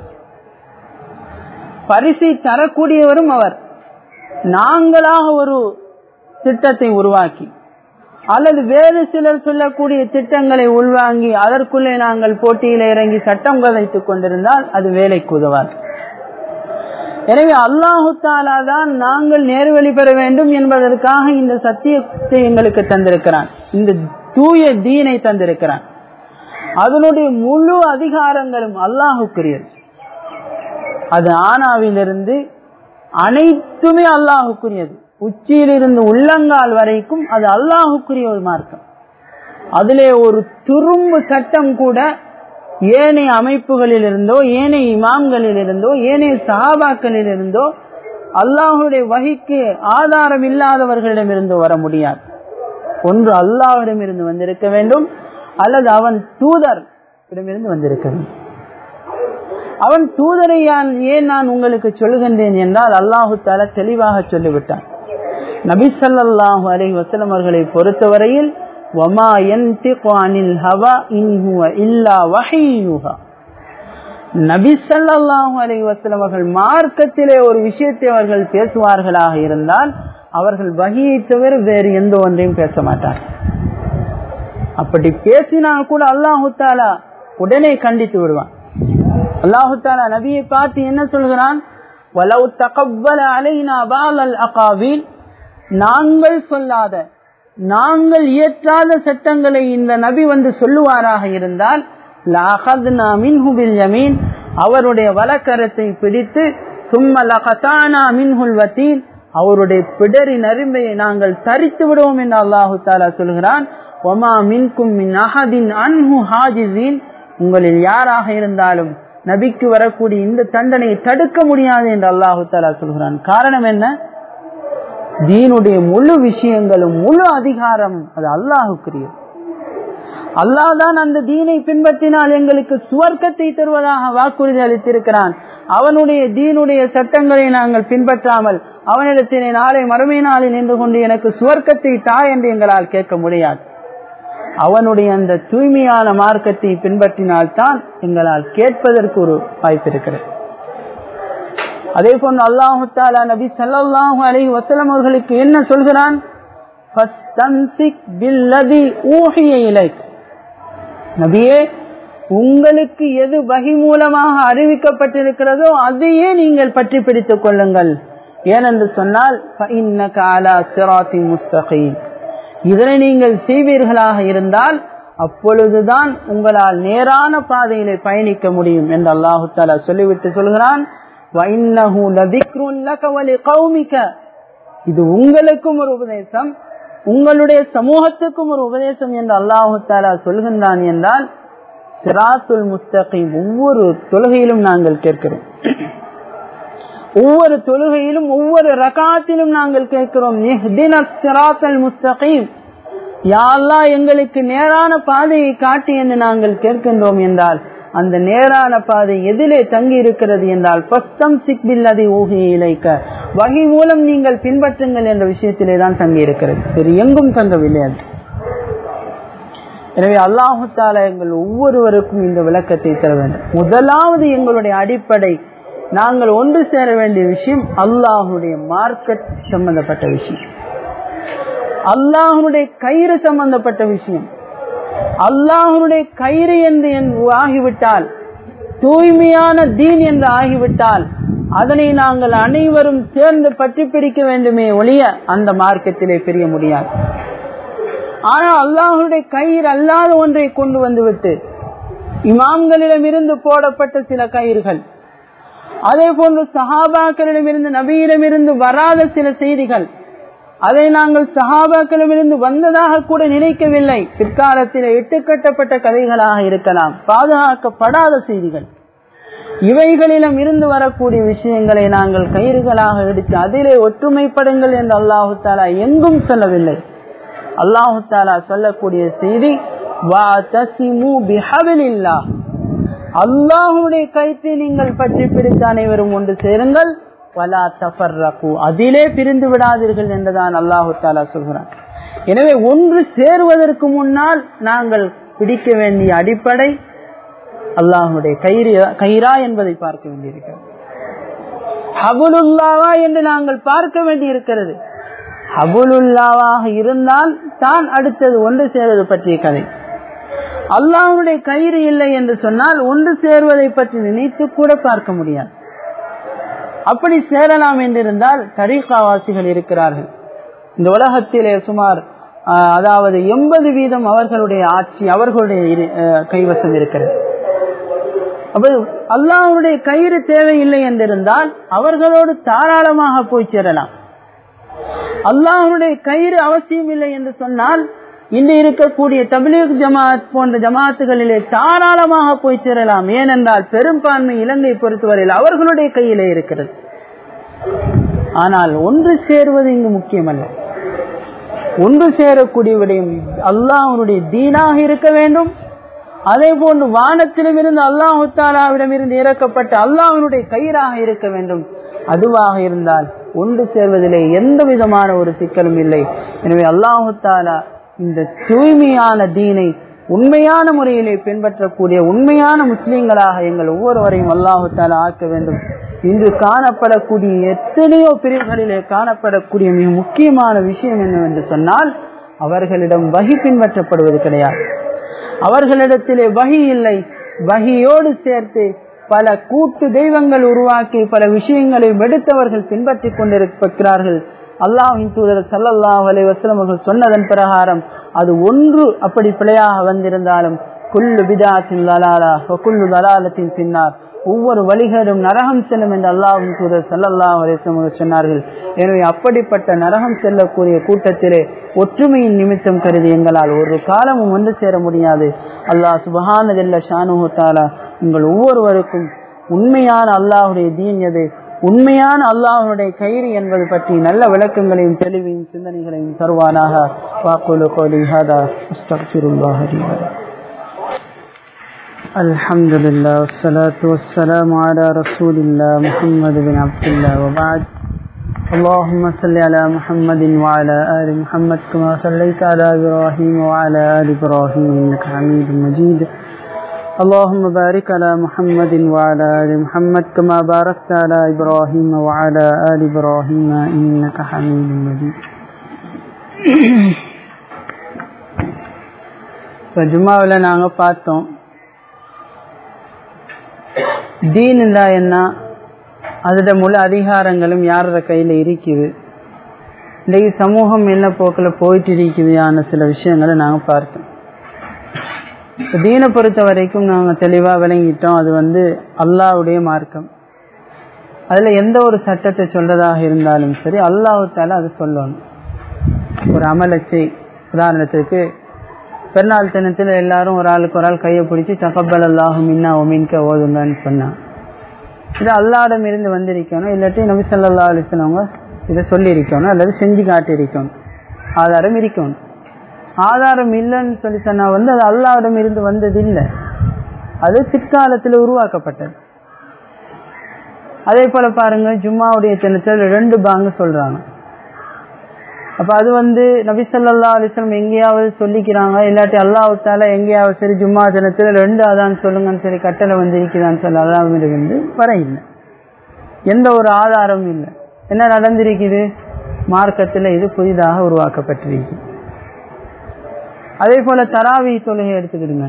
பரிசை தரக்கூடியவரும் அவர் நாங்களாக ஒரு திட்டத்தை உருவாக்கி அல்லது வேறு சிலர் சொல்லக்கூடிய திட்டங்களை உள்வாங்கி அதற்குள்ளே நாங்கள் போட்டியில் இறங்கி சட்டம் கதைத்துக் கொண்டிருந்தால் அது வேலைக்கு உதவாது எனவே அல்லாஹு தாலா தான் நாங்கள் நேர்வழி பெற வேண்டும் என்பதற்காக இந்த சத்தியத்தை எங்களுக்கு தந்திருக்கிறான் இந்த தூய தீனை தந்திருக்கிறான் அதனுடைய முழு அதிகாரங்களும் அல்லாஹுக்குரியது அது ஆனாவிலிருந்து அனைத்துமே அல்லாஹுக்குரியது உச்சியிலிருந்து உள்ளங்கால் வரைக்கும் அது அல்லாஹுக்குரிய ஒரு மார்க்கம் அதிலே ஒரு துரும்பு சட்டம் கூட ஏனைய அமைப்புகளில் இருந்தோ ஏனைய இமாம்களில் இருந்தோ ஏனைய சஹாபாக்களில் இருந்தோ அல்லாஹுடைய வகைக்கு ஆதாரம் இல்லாதவர்களிடம் இருந்து வர முடியாது ஒன்று அல்லாஹிடம் இருந்து வந்திருக்க வேண்டும் அல்லது அவன் தூதர் இடமிருந்து வந்திருக்க வேண்டும் அவன் தூதரை ஏன் நான் உங்களுக்கு சொல்லுகின்றேன் என்றால் அல்லாஹு தால தெளிவாக சொல்லிவிட்டான் நபிசல்லாஹு அலை வசலம் அவர்களை பொறுத்தவரையில் وما ينطق عن الهوى إن هو إلا وحي يوحى நபி சல்லாஹூ அலை வசலம் அவர்கள் மார்க்கத்திலே ஒரு விஷயத்தை அவர்கள் பேசுவார்களாக இருந்தால் அவர்கள் வகியை தவிர வேறு எந்த ஒன்றையும் பேச மாட்டார் அப்படி பேசினால் கூட அல்லாஹு தாலா உடனே கண்டித்து விடுவான் அல்லாஹு தாலா நபியை பார்த்து என்ன சொல்கிறான் வலவு தகவல அலைனா பாலல் அகாவில் நாங்கள் சொல்லாத நாங்கள் இயற்றாத சட்டங்களை இந்த நபி வந்து சொல்லுவாராக இருந்தால் அவருடைய வலக்கரத்தை பிடித்து சும்மலகத்தானா மின்ஹுல் வத்தீன் அவருடைய பிடரி நரும்பையை நாங்கள் தரித்து விடுவோம் என்று அல்லாஹு தாலா சொல்கிறான் ஒமா மின்கும் மின் அஹதின் அன்ஹு ஹாஜிசீன் உங்களில் யாராக இருந்தாலும் நபிக்கு வரக்கூடிய இந்த தண்டனையை தடுக்க முடியாது என்று அல்லாஹு தாலா சொல்கிறான் காரணம் என்ன தீனுடைய முழு விஷயங்களும் முழு அதிகாரமும் அது அல்லாஹுக்குரியது அல்லாஹ் தான் அந்த தீனை பின்பற்றினால் எங்களுக்கு சுவர்க்கத்தை தருவதாக வாக்குறுதி அளித்திருக்கிறான் அவனுடைய தீனுடைய சட்டங்களை நாங்கள் பின்பற்றாமல் அவனிடத்தினை நாளை மறுமை நாளில் நின்று கொண்டு எனக்கு சுவர்க்கத்தை தா என்று எங்களால் கேட்க முடியாது அவனுடைய அந்த தூய்மையான மார்க்கத்தை பின்பற்றினால்தான் எங்களால் கேட்பதற்கு ஒரு வாய்ப்பு இருக்கிறது அதே போன்று அல்லாஹு தாலா நபி சல்லாஹூ அலி வசலம் அவர்களுக்கு என்ன சொல்கிறான் நபியே உங்களுக்கு எது வகை மூலமாக அறிவிக்கப்பட்டிருக்கிறதோ அதையே நீங்கள் பற்றி பிடித்துக் கொள்ளுங்கள் ஏனென்று சொன்னால் இதனை நீங்கள் செய்வீர்களாக இருந்தால் அப்பொழுதுதான் உங்களால் நேரான பாதையிலே பயணிக்க முடியும் என்று அல்லாஹு தாலா சொல்லிவிட்டு சொல்கிறான் இது உங்களுக்கும் ஒரு உபதேசம் உங்களுடைய சமூகத்துக்கும் ஒரு உபதேசம் என்று அல்லாஹு தாலா சொல்கின்றான் என்றால் சிராத்துல் முஸ்தகீம் ஒவ்வொரு தொழுகையிலும் நாங்கள் கேட்கிறோம் ஒவ்வொரு தொழுகையிலும் ஒவ்வொரு ரகாத்திலும் நாங்கள் கேட்கிறோம் சிராத்தல் முஸ்தகீம் யாழ்லா எங்களுக்கு நேரான பாதையை காட்டி என்று நாங்கள் கேட்கின்றோம் என்றால் அந்த நேரான பாதை எதிலே தங்கி இருக்கிறது என்றால் பஸ்தம் சிக்பில்லதை ஊகிய இழைக்க வகை மூலம் நீங்கள் பின்பற்றுங்கள் என்ற விஷயத்திலே தான் தங்கி இருக்கிறது வேறு எங்கும் தங்கவில்லை அது எனவே அல்லாஹு தாலா எங்கள் ஒவ்வொருவருக்கும் இந்த விளக்கத்தை தர வேண்டும் முதலாவது எங்களுடைய அடிப்படை நாங்கள் ஒன்று சேர வேண்டிய விஷயம் அல்லாஹுடைய மார்க்கெட் சம்பந்தப்பட்ட விஷயம் அல்லாஹனுடைய கயிறு சம்பந்தப்பட்ட விஷயம் அல்லாஹனுடைய கயிறு என்று ஆகிவிட்டால் தூய்மையான தீன் என்று ஆகிவிட்டால் அதனை நாங்கள் அனைவரும் சேர்ந்து பற்றி பிடிக்க வேண்டுமே ஒழிய அந்த மார்க்கத்திலே பிரிய முடியாது ஆனால் அல்லாஹுடைய கயிறு அல்லாத ஒன்றை கொண்டு வந்துவிட்டு இமாம்களிடமிருந்து போடப்பட்ட சில கயிறுகள் அதே போன்று சஹாபாக்களிடமிருந்து நபியிடமிருந்து வராத சில செய்திகள் அதை நாங்கள் சஹாபாக்களிடமிருந்து வந்ததாக கூட நினைக்கவில்லை பிற்காலத்தில் இட்டுக்கட்டப்பட்ட கதைகளாக இருக்கலாம் பாதுகாக்கப்படாத செய்திகள் இவைகளிலும் இருந்து வரக்கூடிய விஷயங்களை நாங்கள் கயிறுகளாக எடுத்து அதிலே ஒற்றுமைப்படுங்கள் என்று அல்லாஹு தாலா எங்கும் சொல்லவில்லை அல்லாஹு தாலா சொல்லக்கூடிய செய்தி அல்லாஹுடைய கைத்தை நீங்கள் பற்றி பிடித்த அனைவரும் ஒன்று சேருங்கள் வலா தஃபர்ரகு அதிலே பிரிந்து விடாதீர்கள் என்றுதான் அல்லாஹு தாலா சொல்கிறான் எனவே ஒன்று சேருவதற்கு முன்னால் நாங்கள் பிடிக்க வேண்டிய அடிப்படை அல்லாஹுடைய கயிறு கயிறா என்பதை பார்க்க வேண்டியிருக்கிறது ஹபுலுல்லாவா என்று நாங்கள் பார்க்க வேண்டியிருக்கிறது ஹபுலுல்லாவாக இருந்தால் தான் அடுத்தது ஒன்று சேருவது பற்றிய கதை அல்லாஹுடைய கயிறு இல்லை என்று சொன்னால் ஒன்று சேருவதை பற்றி நினைத்து கூட பார்க்க முடியாது அப்படி சேரலாம் என்றிருந்தால் தரீகாவாசிகள் இருக்கிறார்கள் இந்த உலகத்திலே சுமார் அதாவது எண்பது வீதம் அவர்களுடைய ஆட்சி அவர்களுடைய கைவசம் இருக்கிறது அப்ப அல்லாஹனுடைய கயிறு தேவையில்லை என்றிருந்தால் அவர்களோடு தாராளமாக போய் சேரலாம் அல்லாஹனுடைய கயிறு அவசியம் இல்லை என்று சொன்னால் இன்று இருக்கக்கூடிய தபிலீக் ஜமாத் போன்ற ஜமாத்துகளிலே தாராளமாக போய் சேரலாம் ஏனென்றால் பெரும்பான்மை இலங்கை பொறுத்தவரையில் அவர்களுடைய கையிலே இருக்கிறது ஆனால் ஒன்று சேருவது இங்கு முக்கியமல்ல ஒன்று சேரக்கூடிய விடயம் அல்லாஹனுடைய தீனாக இருக்க வேண்டும் அதே போன்று வானத்திலும் இருந்து அல்லாஹு தாலாவிடம் இருந்து இறக்கப்பட்ட அல்லாஹனுடைய கயிறாக இருக்க வேண்டும் அதுவாக இருந்தால் ஒன்று சேர்வதிலே எந்த விதமான ஒரு சிக்கலும் இல்லை எனவே அல்லாஹு தாலா இந்த தூய்மையான தீனை உண்மையான முறையிலே பின்பற்றக்கூடிய உண்மையான முஸ்லீம்களாக எங்கள் ஒவ்வொருவரையும் அல்லாஹு தாலா ஆக்க வேண்டும் இன்று காணப்படக்கூடிய எத்தனையோ பிரிவுகளிலே காணப்படக்கூடிய மிக முக்கியமான விஷயம் என்னவென்று சொன்னால் அவர்களிடம் வகி பின்பற்றப்படுவது கிடையாது அவர்களிடத்திலே வகி இல்லை வகியோடு சேர்த்து பல கூட்டு தெய்வங்கள் உருவாக்கி பல விஷயங்களை வெடுத்தவர்கள் பின்பற்றிக் கொண்டிருக்கிறார்கள் அல்லாஹின் தூதர் சல்லல்லாஹ் அலை வசலம் அவர்கள் சொன்னதன் பிரகாரம் அது ஒன்று அப்படி பிழையாக வந்திருந்தாலும் குல்லு பிதாத்தின் லலாலா குல்லு லலாலத்தின் பின்னார் ஒவ்வொரு வழிகளும் நரகம் செல்லும் என்று அல்லாஹின் தூதர் சல்லல்லாஹ் அலிஸ்லம் சொன்னார்கள் எனவே அப்படிப்பட்ட நரகம் செல்லக்கூடிய கூட்டத்திலே ஒற்றுமையின் நிமித்தம் கருதி எங்களால் ஒரு காலமும் ஒன்று சேர முடியாது அல்லாஹ் சுபஹானதல்ல ஷானு தாலா உங்கள் ஒவ்வொருவருக்கும் உண்மையான அல்லாஹுடைய தீன் எது உண்மையான அல்லாஹனுடைய கயிறு என்பது பற்றி நல்ல விளக்கங்களையும் தெளிவையும் சிந்தனைகளையும் தருவானாக வாக்குலு கோலி ஹதா அஸ்தக்ஃபிருல்லாஹ் الحمد لله والصلاة والسلام على رسول الله محمد بن عبد الله وبعد اللهم صل على محمد وعلى آل محمد كما صليت على إبراهيم وعلى آل إبراهيم إنك حميد مجيد اللهم بارك على محمد وعلى آل محمد كما باركت على إبراهيم وعلى آل إبراهيم إنك حميد مجيد இப்போ ஜும்மாவில் நாங்கள் பார்த்தோம் தீன் இல்லா என்ன அதோட முழு அதிகாரங்களும் யாரோட கையில் இருக்குது இன்றைக்கு சமூகம் என்ன போக்கில் போயிட்டு இருக்குதுயான சில விஷயங்களை நாங்கள் பார்த்தோம் தீனை பொறுத்த வரைக்கும் நாங்கள் தெளிவாக விளங்கிட்டோம் அது வந்து அல்லாவுடைய மார்க்கம் அதில் எந்த ஒரு சட்டத்தை சொல்றதாக இருந்தாலும் சரி அல்லாஹால அது சொல்லணும் ஒரு அமலச்சை உதாரணத்துக்கு பெருநாள் தினத்தில் எல்லாரும் ஒரு ஆளுக்கு ஒரு ஆள் கையை பிடிச்சி தகப்பல் அல்லாஹும் இன்னா ஒமின்க ஓதுங்கன்னு சொன்னான் இது அல்லாடம் இருந்து வந்திருக்கணும் இல்லாட்டி நபி சொல்லா அலிஸ்லவங்க இதை சொல்லியிருக்கணும் அல்லது செஞ்சு காட்டியிருக்கணும் ஆதாரம் இருக்கணும் ஆதாரம் இல்லைன்னு சொல்லி சொன்னா வந்து அது அல்லாவிடம் இருந்து வந்தது இல்லை அது பிற்காலத்தில் உருவாக்கப்பட்டது அதே போல பாருங்க ஜும்மாவுடைய தினத்தில் ரெண்டு பாங்கு சொல்றாங்க அப்ப அது வந்து நபிசல்லா அலிஸ்லம் எங்கேயாவது சொல்லிக்கிறாங்க இல்லாட்டி அல்லாஹால எங்கேயாவது சரி ஜும்மா தினத்துல ரெண்டு அதான் சொல்லுங்கன்னு சரி கட்டளை வந்து இருக்குதான்னு சொல்லி அல்லாவிடம் வந்து வர இல்லை எந்த ஒரு ஆதாரமும் இல்லை என்ன நடந்திருக்குது மார்க்கத்தில் இது புதிதாக உருவாக்கப்பட்டிருக்கு அதே போல தராவி தொழுகை எடுத்துக்கிடுங்க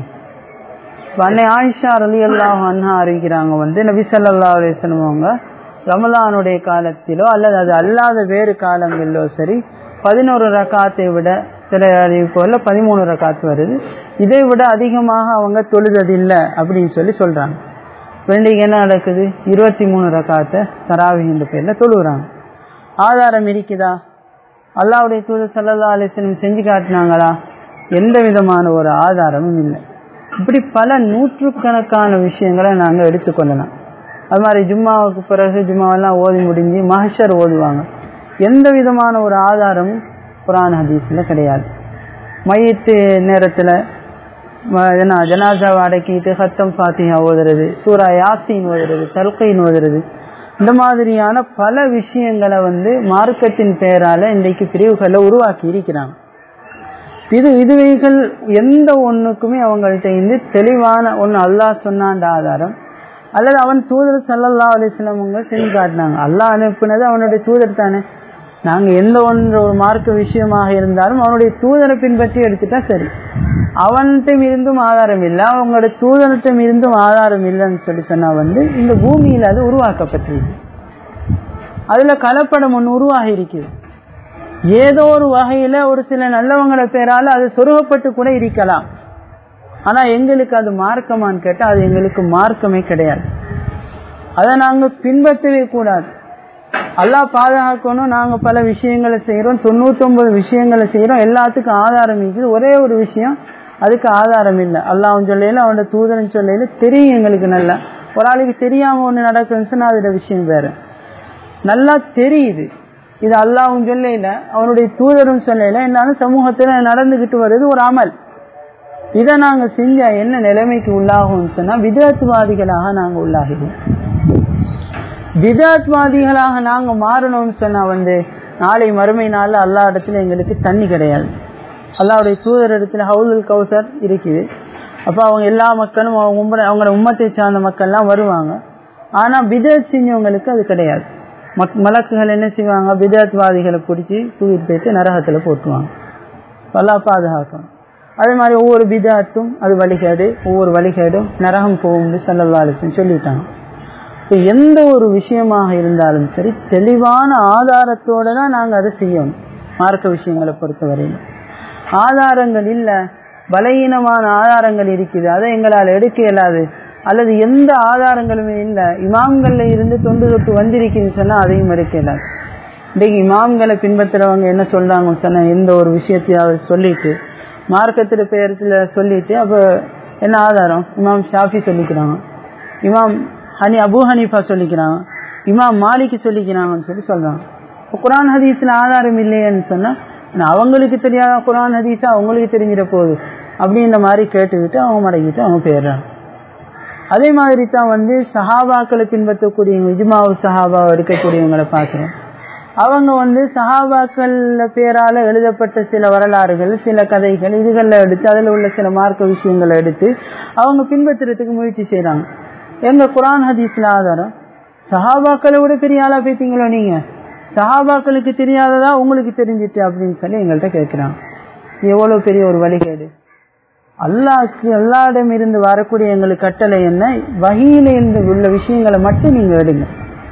அன்னை ஆயிஷா ரலி அல்லாஹ் அண்ணா அறிவிக்கிறாங்க வந்து நபி சல்லா அலிஸ்லம் அவங்க ரமலானுடைய காலத்திலோ அல்லது அது அல்லாத வேறு காலங்களிலோ சரி பதினோரு ரக்காத்தை விட சில அறிவிப்புல பதிமூணு ரக்காத்து வருது இதை விட அதிகமாக அவங்க தொழுததில்லை அப்படின்னு சொல்லி சொல்றாங்க வெண்டிக்கு என்ன நடக்குது இருபத்தி மூணு ரக்காத்தை தராவிகின்ற பேர்ல தொழுகிறாங்க ஆதாரம் இருக்குதா அல்லாவுடைய தூதர் சல்லா அலிஸ்லம் செஞ்சு காட்டினாங்களா எந்த விதமான ஒரு ஆதாரமும் இல்லை இப்படி பல நூற்றுக்கணக்கான விஷயங்களை நாங்கள் எடுத்துக்கொள்ளலாம் அது மாதிரி ஜும்மாவுக்கு பிறகு ஜும்மாவெல்லாம் ஓதி முடிஞ்சு மஹஷர் ஓதுவாங்க எந்த விதமான ஒரு ஆதாரமும் குரான் ஹதீஸில் கிடையாது மையத்து நேரத்தில் என்ன ஜனாசாவை அடக்கிட்டு ஹத்தம் ஃபாத்திஹா ஓதுறது சூரா யாசின் ஓதுறது தல்கைன் ஓதுறது இந்த மாதிரியான பல விஷயங்களை வந்து மார்க்கத்தின் பெயரால இன்றைக்கு பிரிவுகளை உருவாக்கி இருக்கிறாங்க இது இதுவைகள் எந்த ஒண்ணுக்குமே அவங்கள்ட்ட இருந்து தெளிவான ஒன்று அல்லாஹ் சொன்னாண்ட ஆதாரம் அல்லது அவன் தூதர் சல்லல்லா அலிஸ்லாமங்க செஞ்சு காட்டினாங்க அல்லாஹ் அனுப்பினது அவனுடைய தூதர் தானே நாங்க எந்த ஒன்று ஒரு மார்க்க விஷயமாக இருந்தாலும் அவனுடைய தூதரை பின்பற்றி எடுத்துட்டா சரி அவன்கிட்ட இருந்தும் ஆதாரம் இல்லை அவங்களோட தூதர்கிட்ட இருந்தும் ஆதாரம் இல்லைன்னு சொல்லி சொன்னா வந்து இந்த பூமியில் அது உருவாக்கப்பட்டிருக்கு அதுல கலப்படம் ஒன்று உருவாகி இருக்குது ஏதோ ஒரு வகையில ஒரு சில நல்லவங்கள பேரால அது சொருகப்பட்டு கூட இருக்கலாம் ஆனா எங்களுக்கு அது மார்க்கமான்னு கேட்டா அது எங்களுக்கு மார்க்கமே கிடையாது அதை நாங்க பின்பற்றவே கூடாது அல்லா பாதுகாக்கணும் நாங்க பல விஷயங்களை செய்யறோம் தொண்ணூத்தி ஒன்பது விஷயங்களை செய்யறோம் எல்லாத்துக்கும் ஆதாரம் இருக்குது ஒரே ஒரு விஷயம் அதுக்கு ஆதாரம் இல்லை அல்லாவும் சொல்லையில அவனோட தூதரன் சொல்லையில தெரியும் எங்களுக்கு நல்லா ஒரு ஆளுக்கு தெரியாம ஒண்ணு நடக்குன்னு சொன்னா அதோட விஷயம் வேற நல்லா தெரியுது இது அல்லாவும் சொல்லையில அவனுடைய தூதரும் சொல்லையில என்னாலும் சமூகத்துல நடந்துகிட்டு வருது ஒரு அமல் இதை நாங்க செஞ்சா என்ன நிலைமைக்கு உள்ளாகும் சொன்னா விதத்துவாதிகளாக நாங்க உள்ளாகிடுவோம் விதத்வாதிகளாக நாங்க மாறணும்னு சொன்னா வந்து நாளை மறுமை நாள்ல அல்லா இடத்துல எங்களுக்கு தண்ணி கிடையாது அல்லாவுடைய தூதர் இடத்துல ஹவுலுல் கௌசர் இருக்குது அப்ப அவங்க எல்லா மக்களும் அவங்க அவங்களோட உம்மத்தை சார்ந்த மக்கள்லாம் வருவாங்க ஆனா பிதத் செஞ்சவங்களுக்கு அது கிடையாது மலக்குகள் என்ன செய்வாங்க பிதத்வாதிகளை பிடிச்சி தூக்கிட்டு போயிட்டு நரகத்துல போட்டுவாங்க நல்லா பாதுகாக்கும் அதே மாதிரி ஒவ்வொரு பிதாத்தும் அது வழிகேடு ஒவ்வொரு வழிகேடும் நரகம் போகும்னு செல்லவாளுக்கும் சொல்லிட்டாங்க எந்த ஒரு விஷயமாக இருந்தாலும் சரி தெளிவான ஆதாரத்தோட தான் நாங்கள் அதை செய்யணும் மார்க்க விஷயங்களை பொறுத்தவரையில் ஆதாரங்கள் இல்லை பலகீனமான ஆதாரங்கள் இருக்குது அதை எங்களால் எடுக்க இயலாது அல்லது எந்த ஆதாரங்களுமே இல்லை இமாம்கள்ல இருந்து தொண்டு தொட்டு வந்திருக்குன்னு சொன்னா அதையும் எடுக்க இயலாது இன்றைக்கு இமாம்களை பின்பற்றுறவங்க என்ன சொல்றாங்க சொன்ன எந்த ஒரு விஷயத்தையாவது சொல்லிட்டு மார்க்கத்துல பேரத்துல சொல்லிட்டு அப்ப என்ன ஆதாரம் இமாம் ஷாஃபி சொல்லிக்கிறாங்க இமாம் ஹனி அபு ஹனீஃபா சொல்லிக்கிறாங்க இமாம் மாலிக்கு சொல்லிக்கிறாங்கன்னு சொல்லி சொல்றாங்க இப்போ குரான் ஹதீஸ்ல ஆதாரம் இல்லையேன்னு சொன்னா அவங்களுக்கு தெரியாத குரான் ஹதீஸா அவங்களுக்கு தெரிஞ்சிட போகுது அப்படின்ற மாதிரி கேட்டுக்கிட்டு அவங்க மடக்கிட்டு அவங்க போயிடுறாங்க அதே மாதிரி தான் வந்து சஹாபாக்களை பின்பற்றக்கூடியவங்க இஜ்மாவு சஹாபாவை எடுக்கக்கூடியவங்களை பார்க்குறோம் அவங்க வந்து சஹாபாக்கள் பேரால எழுதப்பட்ட சில வரலாறுகள் சில கதைகள் இதுகளில் எடுத்து அதில் உள்ள சில மார்க்க விஷயங்களை எடுத்து அவங்க பின்பற்றுறதுக்கு முயற்சி செய்கிறாங்க எங்க குரான் ஹதீஸ்ல ஆதாரம் சஹாபாக்களை விட பெரிய ஆளா போயிட்டீங்களோ நீங்க சஹாபாக்களுக்கு தெரியாததா உங்களுக்கு தெரிஞ்சிட்டு அப்படின்னு சொல்லி எங்கள்கிட்ட கேட்கிறாங்க எவ்வளவு பெரிய ஒரு வழிகேடு அல்லாக்கு அல்லாடம் இருந்து வரக்கூடிய எங்களுக்கு கட்டளை என்ன வகையில இருந்து உள்ள விஷயங்களை மட்டும் நீங்க எடுங்க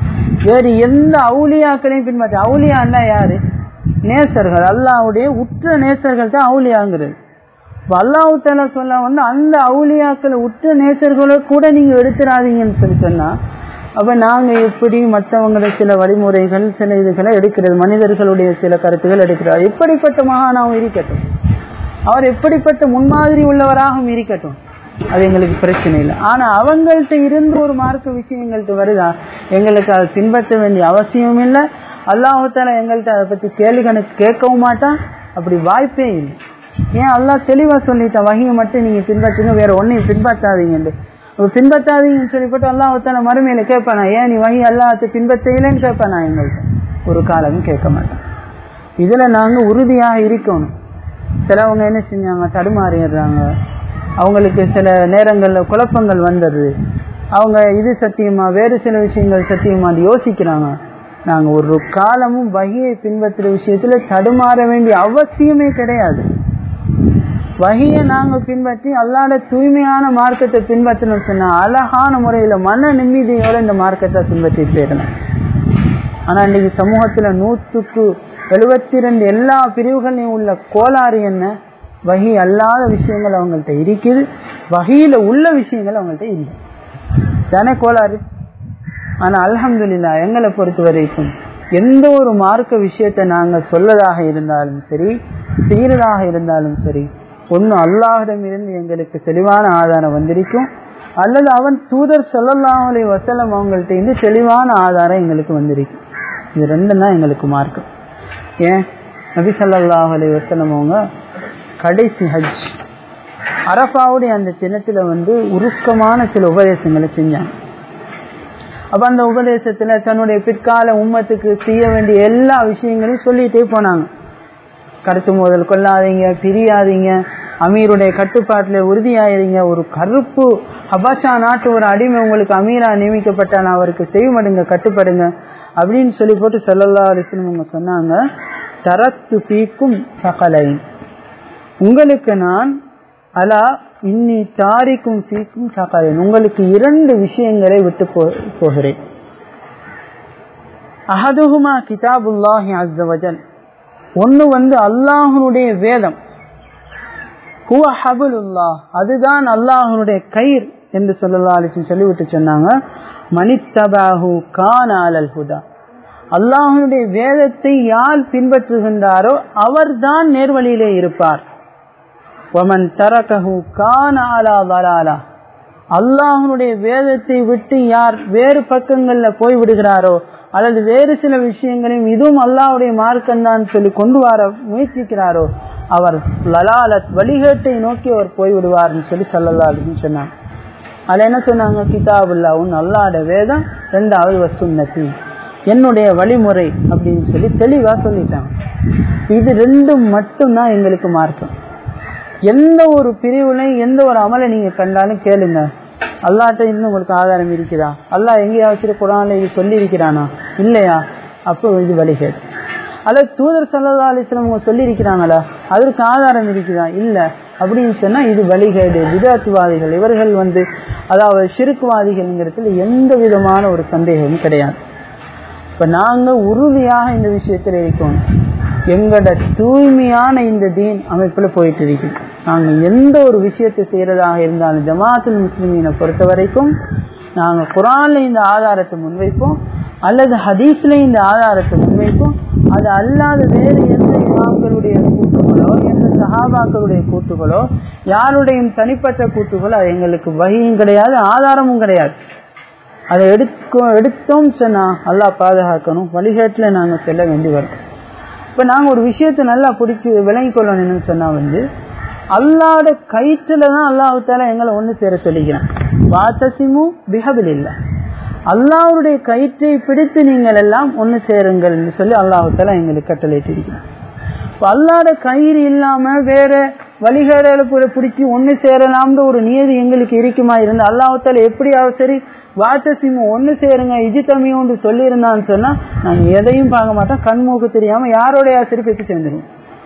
வேறு எந்த அவுளியாக்களையும் பின்பற்ற அவுளியான்னா யாரு நேசர்கள் அல்லாவுடைய உற்ற நேசர்கள் தான் அவுளியாங்கிறது அல்லாஹு தாலா சொல்ல வந்து அந்த அவுளியாக்களை உற்ற நேசர்களை கூட நீங்க எடுத்துடாதீங்கன்னு சொல்லி சொன்னா அப்ப நாங்க எப்படி மற்றவங்களோட சில வழிமுறைகள் சில இதுகளை எடுக்கிறது மனிதர்களுடைய சில கருத்துகள் எடுக்கிறார் எப்படிப்பட்ட மகானாவும் இருக்கட்டும் அவர் எப்படிப்பட்ட முன்மாதிரி உள்ளவராகவும் இருக்கட்டும் அது எங்களுக்கு பிரச்சனை இல்லை ஆனா அவங்கள்ட்ட இருந்து ஒரு மார்க்க விஷயம் எங்கள்கிட்ட வருதா எங்களுக்கு அதை பின்பற்ற வேண்டிய அவசியமும் இல்லை அல்லாஹால எங்கள்கிட்ட அதை பத்தி கேள்வி கணக்கு கேட்கவும் மாட்டான் அப்படி வாய்ப்பே இல்லை ஏன் அல்லாஹ் தெளிவா சொல்லிட்டான் வகையை மட்டும் நீங்க பின்பற்றுங்க வேற ஒன்னையும் பின்பற்றாதீங்க பின்பற்றாதீங்கன்னு சொல்லிப்பட்டு அல்லாஹால மறுமையில கேட்பானா ஏன் நீ வகை அல்லாஹத்தை பின்பற்றலைன்னு கேட்பானா எங்கள்கிட்ட ஒரு காலமும் கேட்க மாட்டான் இதுல நாங்க உறுதியாக இருக்கணும் சிலவங்க என்ன செஞ்சாங்க தடுமாறிடுறாங்க அவங்களுக்கு சில நேரங்கள்ல குழப்பங்கள் வந்துடுது அவங்க இது சத்தியமா வேறு சில விஷயங்கள் சத்தியமா யோசிக்கிறாங்க நாங்க ஒரு காலமும் வகையை பின்பற்றுற விஷயத்துல தடுமாற வேண்டிய அவசியமே கிடையாது வகையை நாங்க பின்பற்றி அல்லாத தூய்மையான மார்க்கத்தை பின்பற்றணும் சொன்னா அழகான முறையில மன நிம்மதியோட இந்த மார்க்கத்தை பின்பற்றி போயிடலாம் ஆனா இன்னைக்கு சமூகத்துல நூற்றுக்கு எழுபத்தி ரெண்டு எல்லா பிரிவுகளையும் உள்ள கோளாறு என்ன வகி அல்லாத விஷயங்கள் அவங்கள்ட்ட இருக்குது வகையில உள்ள விஷயங்கள் அவங்கள்ட்ட இல்லை தானே கோளாறு ஆனா அல்ஹம்துலில்லா எங்களை பொறுத்த வரைக்கும் எந்த ஒரு மார்க்க விஷயத்தை நாங்க சொல்லதாக இருந்தாலும் சரி செய்யறதாக இருந்தாலும் சரி ஒன்னு அல்லாஹிடம் இருந்து எங்களுக்கு தெளிவான ஆதாரம் வந்திருக்கும் அல்லது அவன் தூதர் சொல்லலாம் அலை வசலம் அவங்கள்ட்ட இருந்து தெளிவான ஆதாரம் எங்களுக்கு வந்திருக்கும் இது ரெண்டும் தான் எங்களுக்கு மார்க்கம் ஏன் நபி சல்லாஹ் அலி வசலம் அவங்க கடைசி ஹஜ் அரபாவுடைய அந்த தினத்துல வந்து உருக்கமான சில உபதேசங்களை செஞ்சாங்க அப்ப அந்த உபதேசத்துல தன்னுடைய பிற்கால உம்மத்துக்கு செய்ய வேண்டிய எல்லா விஷயங்களையும் சொல்லிட்டே போனாங்க கருத்து மோதல் கொள்ளாதீங்க பிரியாதீங்க அமீருடைய கட்டுப்பாட்டுல உறுதியாயிருங்க ஒரு கருப்பு ஹபாஷா நாட்டு ஒரு அடிமை உங்களுக்கு அமீரா நியமிக்கப்பட்டால் அவருக்கு செய்வடுங்க கட்டுப்படுங்க அப்படின்னு சொல்லி போட்டு சொல்லல்லா அலிஸ்லம் அவங்க சொன்னாங்க தரத்து பீக்கும் சகலை உங்களுக்கு நான் அலா இன்னி தாரிக்கும் பீக்கும் சகலைன் உங்களுக்கு இரண்டு விஷயங்களை விட்டு போகிறேன் அஹதுகுமா கிதாபுல்லாஹி அஸ்ஸவஜல் ஒன்னு வந்து அல்லாஹனுடைய வேதம் ஹுவ ஹபுலுல்லா அதுதான் அல்லாஹனுடைய கயிர் என்று சொல்லலா அலிசன் சொல்லிவிட்டு சொன்னாங்க மணித்தபாஹு கான் அலல் ஹுதா அல்லாஹனுடைய வேதத்தை யார் பின்பற்றுகின்றாரோ அவர்தான் நேர்வழியிலே இருப்பார் ஒமன் தரகஹு கான் ஆலா வலாலா அல்லாஹனுடைய வேதத்தை விட்டு யார் வேறு பக்கங்கள்ல போய் விடுகிறாரோ அல்லது வேறு சில விஷயங்களையும் இதுவும் அல்லாவுடைய மார்க்கம் தான் சொல்லி கொண்டு வர முயற்சிக்கிறாரோ அவர் லலாலத் வழிகேட்டை நோக்கி அவர் போய்விடுவார்னு சொல்லி சொல்லலா அப்படின்னு சொன்னாங்க அதுல என்ன சொன்னாங்க கிதாபுல்லா உன் அல்லாட வேதம் ரெண்டாவது வசுன்னதி என்னுடைய வழிமுறை அப்படின்னு சொல்லி தெளிவா சொல்லிட்டாங்க இது ரெண்டும் மட்டும்தான் எங்களுக்கு மார்க்கம் எந்த ஒரு பிரிவுலையும் எந்த ஒரு அமலை நீங்க கண்டாலும் கேளுங்க அல்லாட்ட இன்னும் உங்களுக்கு ஆதாரம் இருக்குதா அல்லா எங்கேயாவது குரான்ல இது சொல்லி இருக்கிறானா இல்லையா அப்போ இது வழிகேடு அல்லது தூதர் சல்லா அலிஸ்லாம் அவங்க சொல்லி இருக்கிறாங்களா அதற்கு ஆதாரம் இருக்குதா இல்ல அப்படின்னு சொன்னா இது வழிகேடு விதாத்துவாதிகள் இவர்கள் வந்து அதாவது சிறுக்குவாதிகள்ங்கிறதுல எந்த விதமான ஒரு சந்தேகமும் கிடையாது இப்ப நாங்க உறுதியாக இந்த விஷயத்துல இருக்கோம் எங்களோட தூய்மையான இந்த தீன் அமைப்புல போயிட்டு இருக்கு நாங்க எந்த ஒரு விஷயத்தை செய்யறதாக இருந்தாலும் ஜமாத்துல் முஸ்லிமீனை பொறுத்த வரைக்கும் நாங்க குரான்ல இந்த ஆதாரத்தை முன்வைப்போம் அல்லது ஹதீஸ்ல இந்த ஆதாரத்தை முன்வைப்போம் அது அல்லாத வேறு எந்த இமாம்களுடைய கூட்டுகளோ எந்த சஹாபாக்களுடைய கூட்டுகளோ யாருடைய தனிப்பட்ட கூட்டுகளோ அது எங்களுக்கு வகையும் கிடையாது ஆதாரமும் கிடையாது அதை எடுக்க எடுத்தோம் சொன்னா அல்லா பாதுகாக்கணும் வழிகாட்டுல நாங்க செல்ல வேண்டி வரும் இப்ப நாங்க ஒரு விஷயத்தை நல்லா பிடிச்சி விளங்கி கொள்ளணும்னு சொன்னா வந்து அல்லாட கயிற்றுல தான் அல்லாஹால எங்களை ஒண்ணு சேர சொல்லிக்கிறான் வாத்தசிமு பிஹபில் இல்ல அல்லாவுடைய கயிற்றை பிடித்து நீங்கள் எல்லாம் ஒண்ணு சேருங்கள் சொல்லி அல்லாஹால எங்களுக்கு கட்டளையிட்டு இருக்கிறான் அல்லாட கயிறு இல்லாம வேற வழிகாடல பிடிச்சி ஒண்ணு சேரலாம்னு ஒரு நியதி எங்களுக்கு இருக்குமா இருந்து அல்லாஹால எப்படியாவது சரி வாட்டசிமு ஒண்ணு சேருங்க இஜி தமியோன்னு சொல்லி இருந்தான்னு சொன்னா நாங்க எதையும் பார்க்க மாட்டோம் கண்மூக்கு தெரியாம யாரோடைய சிரிப்புக்கு சேர்ந்துருவோம்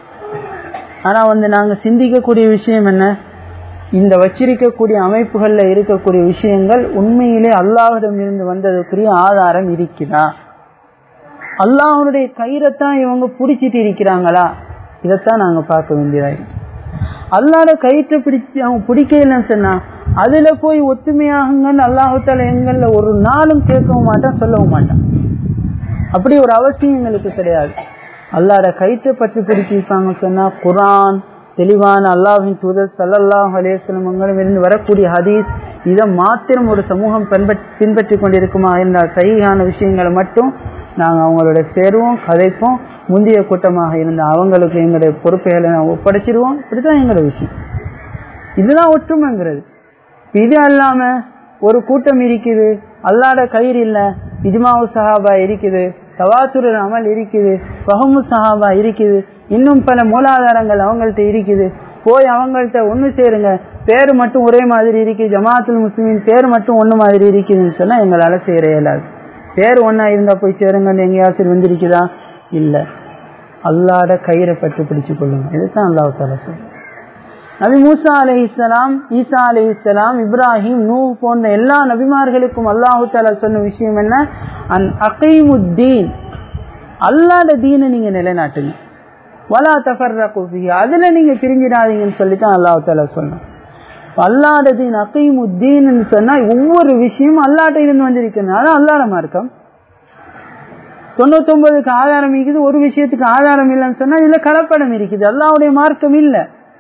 ஆனா வந்து நாங்க சிந்திக்கக்கூடிய விஷயம் என்ன இந்த வச்சிருக்கக்கூடிய அமைப்புகள்ல இருக்கக்கூடிய விஷயங்கள் உண்மையிலே அல்லாஹிடம் இருந்து வந்ததுக்குரிய ஆதாரம் இருக்குதா அல்லாஹனுடைய கயிறைத்தான் இவங்க பிடிச்சிட்டு இருக்கிறாங்களா இதைத்தான் நாங்க பார்க்க வேண்டியதாயிருக்கு அல்லாட கயிற்றை பிடிச்சி அவங்க பிடிக்கலன்னு சொன்னா அதுல போய் ஒத்துமையாகுங்கன்னு அல்லாஹால எங்கள்ல ஒரு நாளும் கேட்கவும் மாட்டான் சொல்லவும் மாட்டான் அப்படி ஒரு அவசியம் எங்களுக்கு கிடையாது அல்லாட கயிற்றை பற்றி பிடிச்சிருப்பாங்க சொன்னா குரான் தெளிவான அல்லாஹின் தூதர் சல்லல்லாஹ் அலேஸ்லமங்களும் இருந்து வரக்கூடிய ஹதீஸ் இதை மாத்திரம் ஒரு சமூகம் பின்பற்றி கொண்டிருக்குமா இருந்தால் சரியான விஷயங்களை மட்டும் நாங்கள் அவங்களோட சேருவோம் கதைப்போம் முந்தைய கூட்டமாக இருந்த அவங்களுக்கு எங்களுடைய பொறுப்புகளை ஒப்படைச்சிருவோம் இப்படிதான் எங்களோட விஷயம் இதுதான் ஒற்றுமைங்கிறது இது அல்லாம ஒரு கூட்டம் இருக்குது அல்லாட கயிறு இல்ல இஜ்மாவு சஹாபா இருக்குது தவாத்துர் அமல் இருக்குது பஹமு சஹாபா இருக்குது இன்னும் பல மூலாதாரங்கள் அவங்கள்ட்ட இருக்குது போய் அவங்கள்ட்ட ஒண்ணு சேருங்க பேரு மட்டும் ஒரே மாதிரி இருக்கு ஜமாத்துல் முஸ்லிமின் பேர் மட்டும் ஒண்ணு மாதிரி இருக்குதுன்னு சொன்னா எங்களால சேர இயலாது பேர் ஒன்னா இருந்தா போய் சேருங்கன்னு எங்கேயாச்சும் வந்திருக்குதா இல்ல அல்லாட கயிறை பற்றி பிடிச்சு கொள்ளுங்க இதுதான் அல்லாஹ் தாலா சொல்ற நபி மூசா அலை இஸ்லாம் ஈசா அலை இஸ்லாம் இப்ராஹிம் நூ போன்ற எல்லா நபிமார்களுக்கும் அல்லாஹு தாலா சொன்ன விஷயம் என்ன அன் அகைமுத்தீன் அல்லாட தீனை நீங்க நிலைநாட்டுங்க வலா தஃபர்ரகு ஃபீஹி அதுல நீங்க பிரிஞ்சிடாதீங்கன்னு சொல்லி தான் அல்லாஹ் தாலா சொன்னான் அல்லாட தீன் அகைமுத்தீன் சொன்னா ஒவ்வொரு விஷயமும் அல்லாட்ட இருந்து வந்திருக்கணும் அதான் அல்லாட மார்க்கம் தொண்ணூத்தொன்பதுக்கு ஆதாரம் இருக்குது ஒரு விஷயத்துக்கு ஆதாரம் இல்லைன்னு சொன்னா இதுல கலப்படம் இருக்குது அல்லாவுடைய மார்க்கம் இல்ல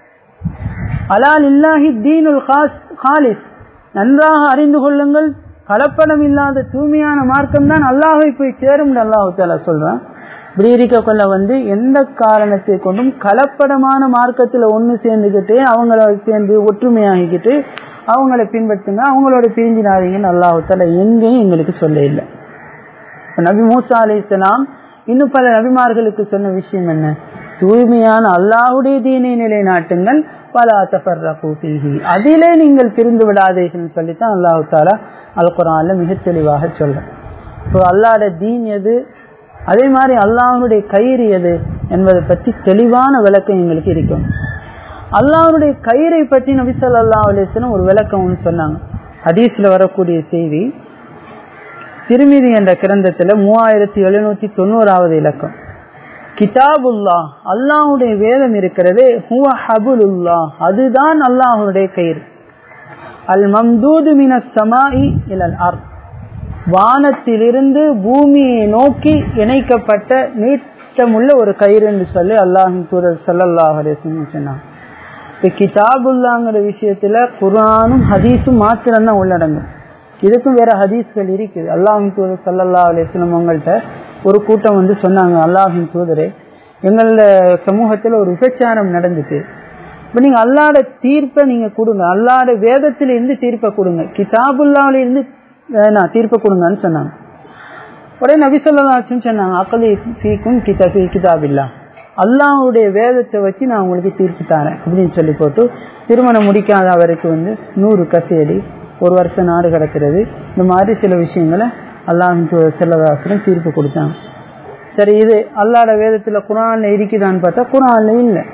அலால் இல்லாஹி தீனுல் ஹாலிஸ் நன்றாக அறிந்து கொள்ளுங்கள் கலப்படம் இல்லாத தூய்மையான மார்க்கம் தான் அல்லாஹை போய் சேரும் அல்லாஹு தாலா சொல்றான் இப்படி இருக்க கொள்ள வந்து எந்த காரணத்தை கொண்டும் கலப்படமான மார்க்கத்துல ஒண்ணு சேர்ந்துக்கிட்டு அவங்கள சேர்ந்து ஒற்றுமையாகிக்கிட்டு அவங்கள பின்பற்றுங்க அவங்களோட பிரிஞ்சிடாதீங்கன்னு அல்லாஹு தாலா எங்கேயும் எங்களுக்கு சொல்ல இல்லை நபி மூசா அலி இஸ்லாம் இன்னும் பல நபிமார்களுக்கு சொன்ன விஷயம் என்ன தூய்மையான அல்லாஹுடைய தீனை நிலைநாட்டுங்கள் பல அத்தபர்ரூஹி அதிலே நீங்கள் பிரிந்து விடாதீர்கள் சொல்லித்தான் அல்லாஹு தாலா அல் குரான்ல மிக தெளிவாக சொல்ற இப்போ அல்லாட தீன் எது அதே மாதிரி அல்லாஹனுடைய கயிறு எது என்பதை பற்றி தெளிவான விளக்கம் எங்களுக்கு இருக்கும் அல்லாஹனுடைய கயிறை பற்றி நபி சொல்லா அலிஸ்லாம் ஒரு விளக்கம் ஒன்று சொன்னாங்க ஹதீஸ்ல வரக்கூடிய செய்தி திருமிதி என்ற கிரந்தத்துல மூவாயிரத்தி எழுநூத்தி தொண்ணூறாவது இலக்கம் கிதாபுல்லா அல்லாஹுடைய வேதம் இருக்கிறது ஹுவ ஹபுலுல்லா அதுதான் அல்லாஹுடைய கயிறு அல் மம்தூது மின சமாஇ இலல் அர் வானத்திலிருந்து பூமியை நோக்கி இணைக்கப்பட்ட நீட்டமுள்ள ஒரு கயிறு என்று சொல்லி அல்லாஹின் தூதர் சல்லல்லாஹ் சொன்னாங்க இப்போ கிதாபுல்லாங்கிற விஷயத்துல குரானும் ஹதீஸும் மாத்திரம்தான் உள்ளடங்கும் இதுக்கும் வேற ஹதீஸ்கள் இருக்குது அல்லாஹின் தூதர் சல்லல்லா அலிஸ்லம் அவங்கள்ட்ட ஒரு கூட்டம் வந்து சொன்னாங்க அல்லாஹின் தூதரே எங்களோட சமூகத்தில் ஒரு விபச்சாரம் நடந்துச்சு இப்போ நீங்க அல்லாட தீர்ப்பை நீங்க கொடுங்க அல்லாட வேதத்தில இருந்து தீர்ப்பை கொடுங்க கிதாபுல்லாவில இருந்து வேணாம் தீர்ப்பை கொடுங்கன்னு சொன்னாங்க உடனே நபி சொல்லாச்சுன்னு சொன்னாங்க அக்கலி ஃபீக்கும் கிதா கிதாபில்லா அல்லாவுடைய வேதத்தை வச்சு நான் உங்களுக்கு தீர்ப்பு தரேன் அப்படின்னு சொல்லி போட்டு திருமணம் முடிக்காத அவருக்கு வந்து நூறு கசேடி ஒரு வருஷம் நாடு கிடக்கிறது இந்த மாதிரி சில விஷயங்களை அல்லாஹ் செல்லதாசனம் தீர்ப்பு கொடுத்தாங்க சரி இது அல்லாட வேதத்துல குரான்ல இருக்குதான்னு பார்த்தா குரான்ல இல்லை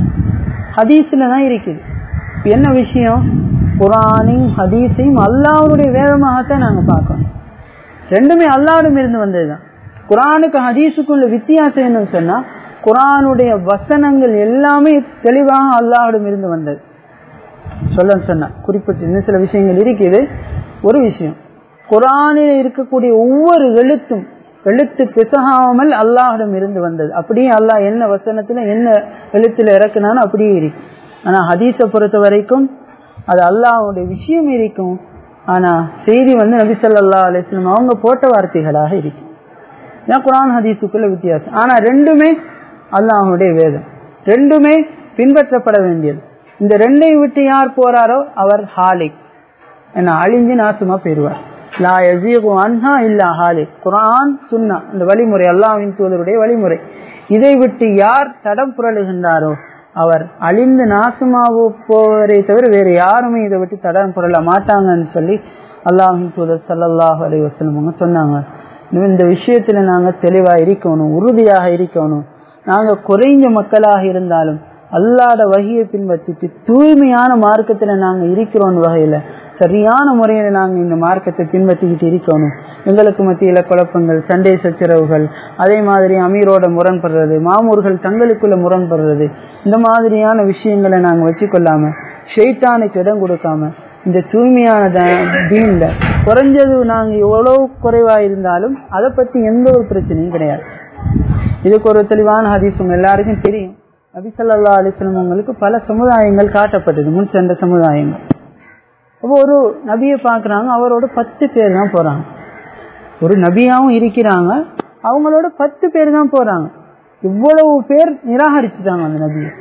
ஹதீஸ்ல தான் இருக்குது என்ன விஷயம் குரானையும் ஹதீஸையும் அல்லாவுடைய வேதமாகத்தான் நாங்க பார்க்கணும் ரெண்டுமே அல்லாடும் இருந்து வந்ததுதான் குரானுக்கு ஹதீஸுக்குள்ள வித்தியாசம் என்னன்னு சொன்னா குரானுடைய வசனங்கள் எல்லாமே தெளிவாக அல்லாவிடம் இருந்து வந்தது சொல்ல சொன்ன குறிப்பிட்ட இன்னும் சில விஷயங்கள் இருக்குது ஒரு விஷயம் குரானில் இருக்கக்கூடிய ஒவ்வொரு எழுத்தும் எழுத்து பிசகாமல் அல்லாஹிடம் இருந்து வந்தது அப்படியே அல்லாஹ் என்ன வசனத்துல என்ன எழுத்துல இறக்குனாலும் அப்படியே இருக்கு ஆனா ஹதீஸை பொறுத்த வரைக்கும் அது அல்லாஹுடைய விஷயம் இருக்கும் ஆனா செய்தி வந்து நபி சொல்லா அலிஸ்லாம் அவங்க போட்ட வார்த்தைகளாக இருக்கு ஏன் குரான் ஹதீஸுக்குள்ள வித்தியாசம் ஆனா ரெண்டுமே அல்லாஹுடைய வேதம் ரெண்டுமே பின்பற்றப்பட வேண்டியது இந்த ரெண்டையும் விட்டு யார் போறாரோ அவர் ஹாலிக் என்ன அழிஞ்சு நாசமா போயிடுவார் லா யசீகு அன்ஹா இல்லா ஹாலிக் குரான் சுன்னா இந்த வழிமுறை அல்லாவின் தூதருடைய வழிமுறை இதை விட்டு யார் தடம் புரளுகின்றாரோ அவர் அழிந்து நாசமாக போவதை தவிர வேறு யாருமே இதை விட்டு தடம் புரள மாட்டாங்கன்னு சொல்லி அல்லாஹின் தூதர் சல்லாஹ் அலி வசலம் சொன்னாங்க இந்த விஷயத்துல நாங்க தெளிவா இருக்கணும் உறுதியாக இருக்கணும் நாங்க குறைஞ்ச மக்களாக இருந்தாலும் அல்லாட வகையை பின்பற்றிட்டு தூய்மையான மார்க்கத்துல நாங்க இருக்கிறோம் வகையில சரியான முறையில நாங்க இந்த மார்க்கத்தை பின்பற்றிக்கிட்டு இருக்கணும் எங்களுக்கு மத்தியில குழப்பங்கள் சண்டை சச்சரவுகள் அதே மாதிரி அமீரோட முரண்படுறது மாமூர்கள் தங்களுக்குள்ள முரண்படுறது இந்த மாதிரியான விஷயங்களை நாங்க வச்சுக்கொள்ளாம ஷெய்தானுக்கு இடம் கொடுக்காம இந்த தூய்மையான தீன்ல குறைஞ்சது நாங்க எவ்வளவு குறைவா இருந்தாலும் அதை பத்தி எந்த ஒரு பிரச்சனையும் கிடையாது இதுக்கு ஒரு தெளிவான ஹதீஸ் உங்க எல்லாருக்கும் தெரியும் நபிசல்லா அலிஸ்லம் உங்களுக்கு பல சமுதாயங்கள் காட்டப்பட்டது முன் சென்ற சமுதாயங்கள் அப்போ ஒரு நபியை பார்க்குறாங்க அவரோட பத்து பேர் தான் போறாங்க ஒரு நபியாவும் இருக்கிறாங்க அவங்களோட பத்து பேர் தான் போறாங்க இவ்வளவு பேர் நிராகரிச்சுட்டாங்க அந்த நபியை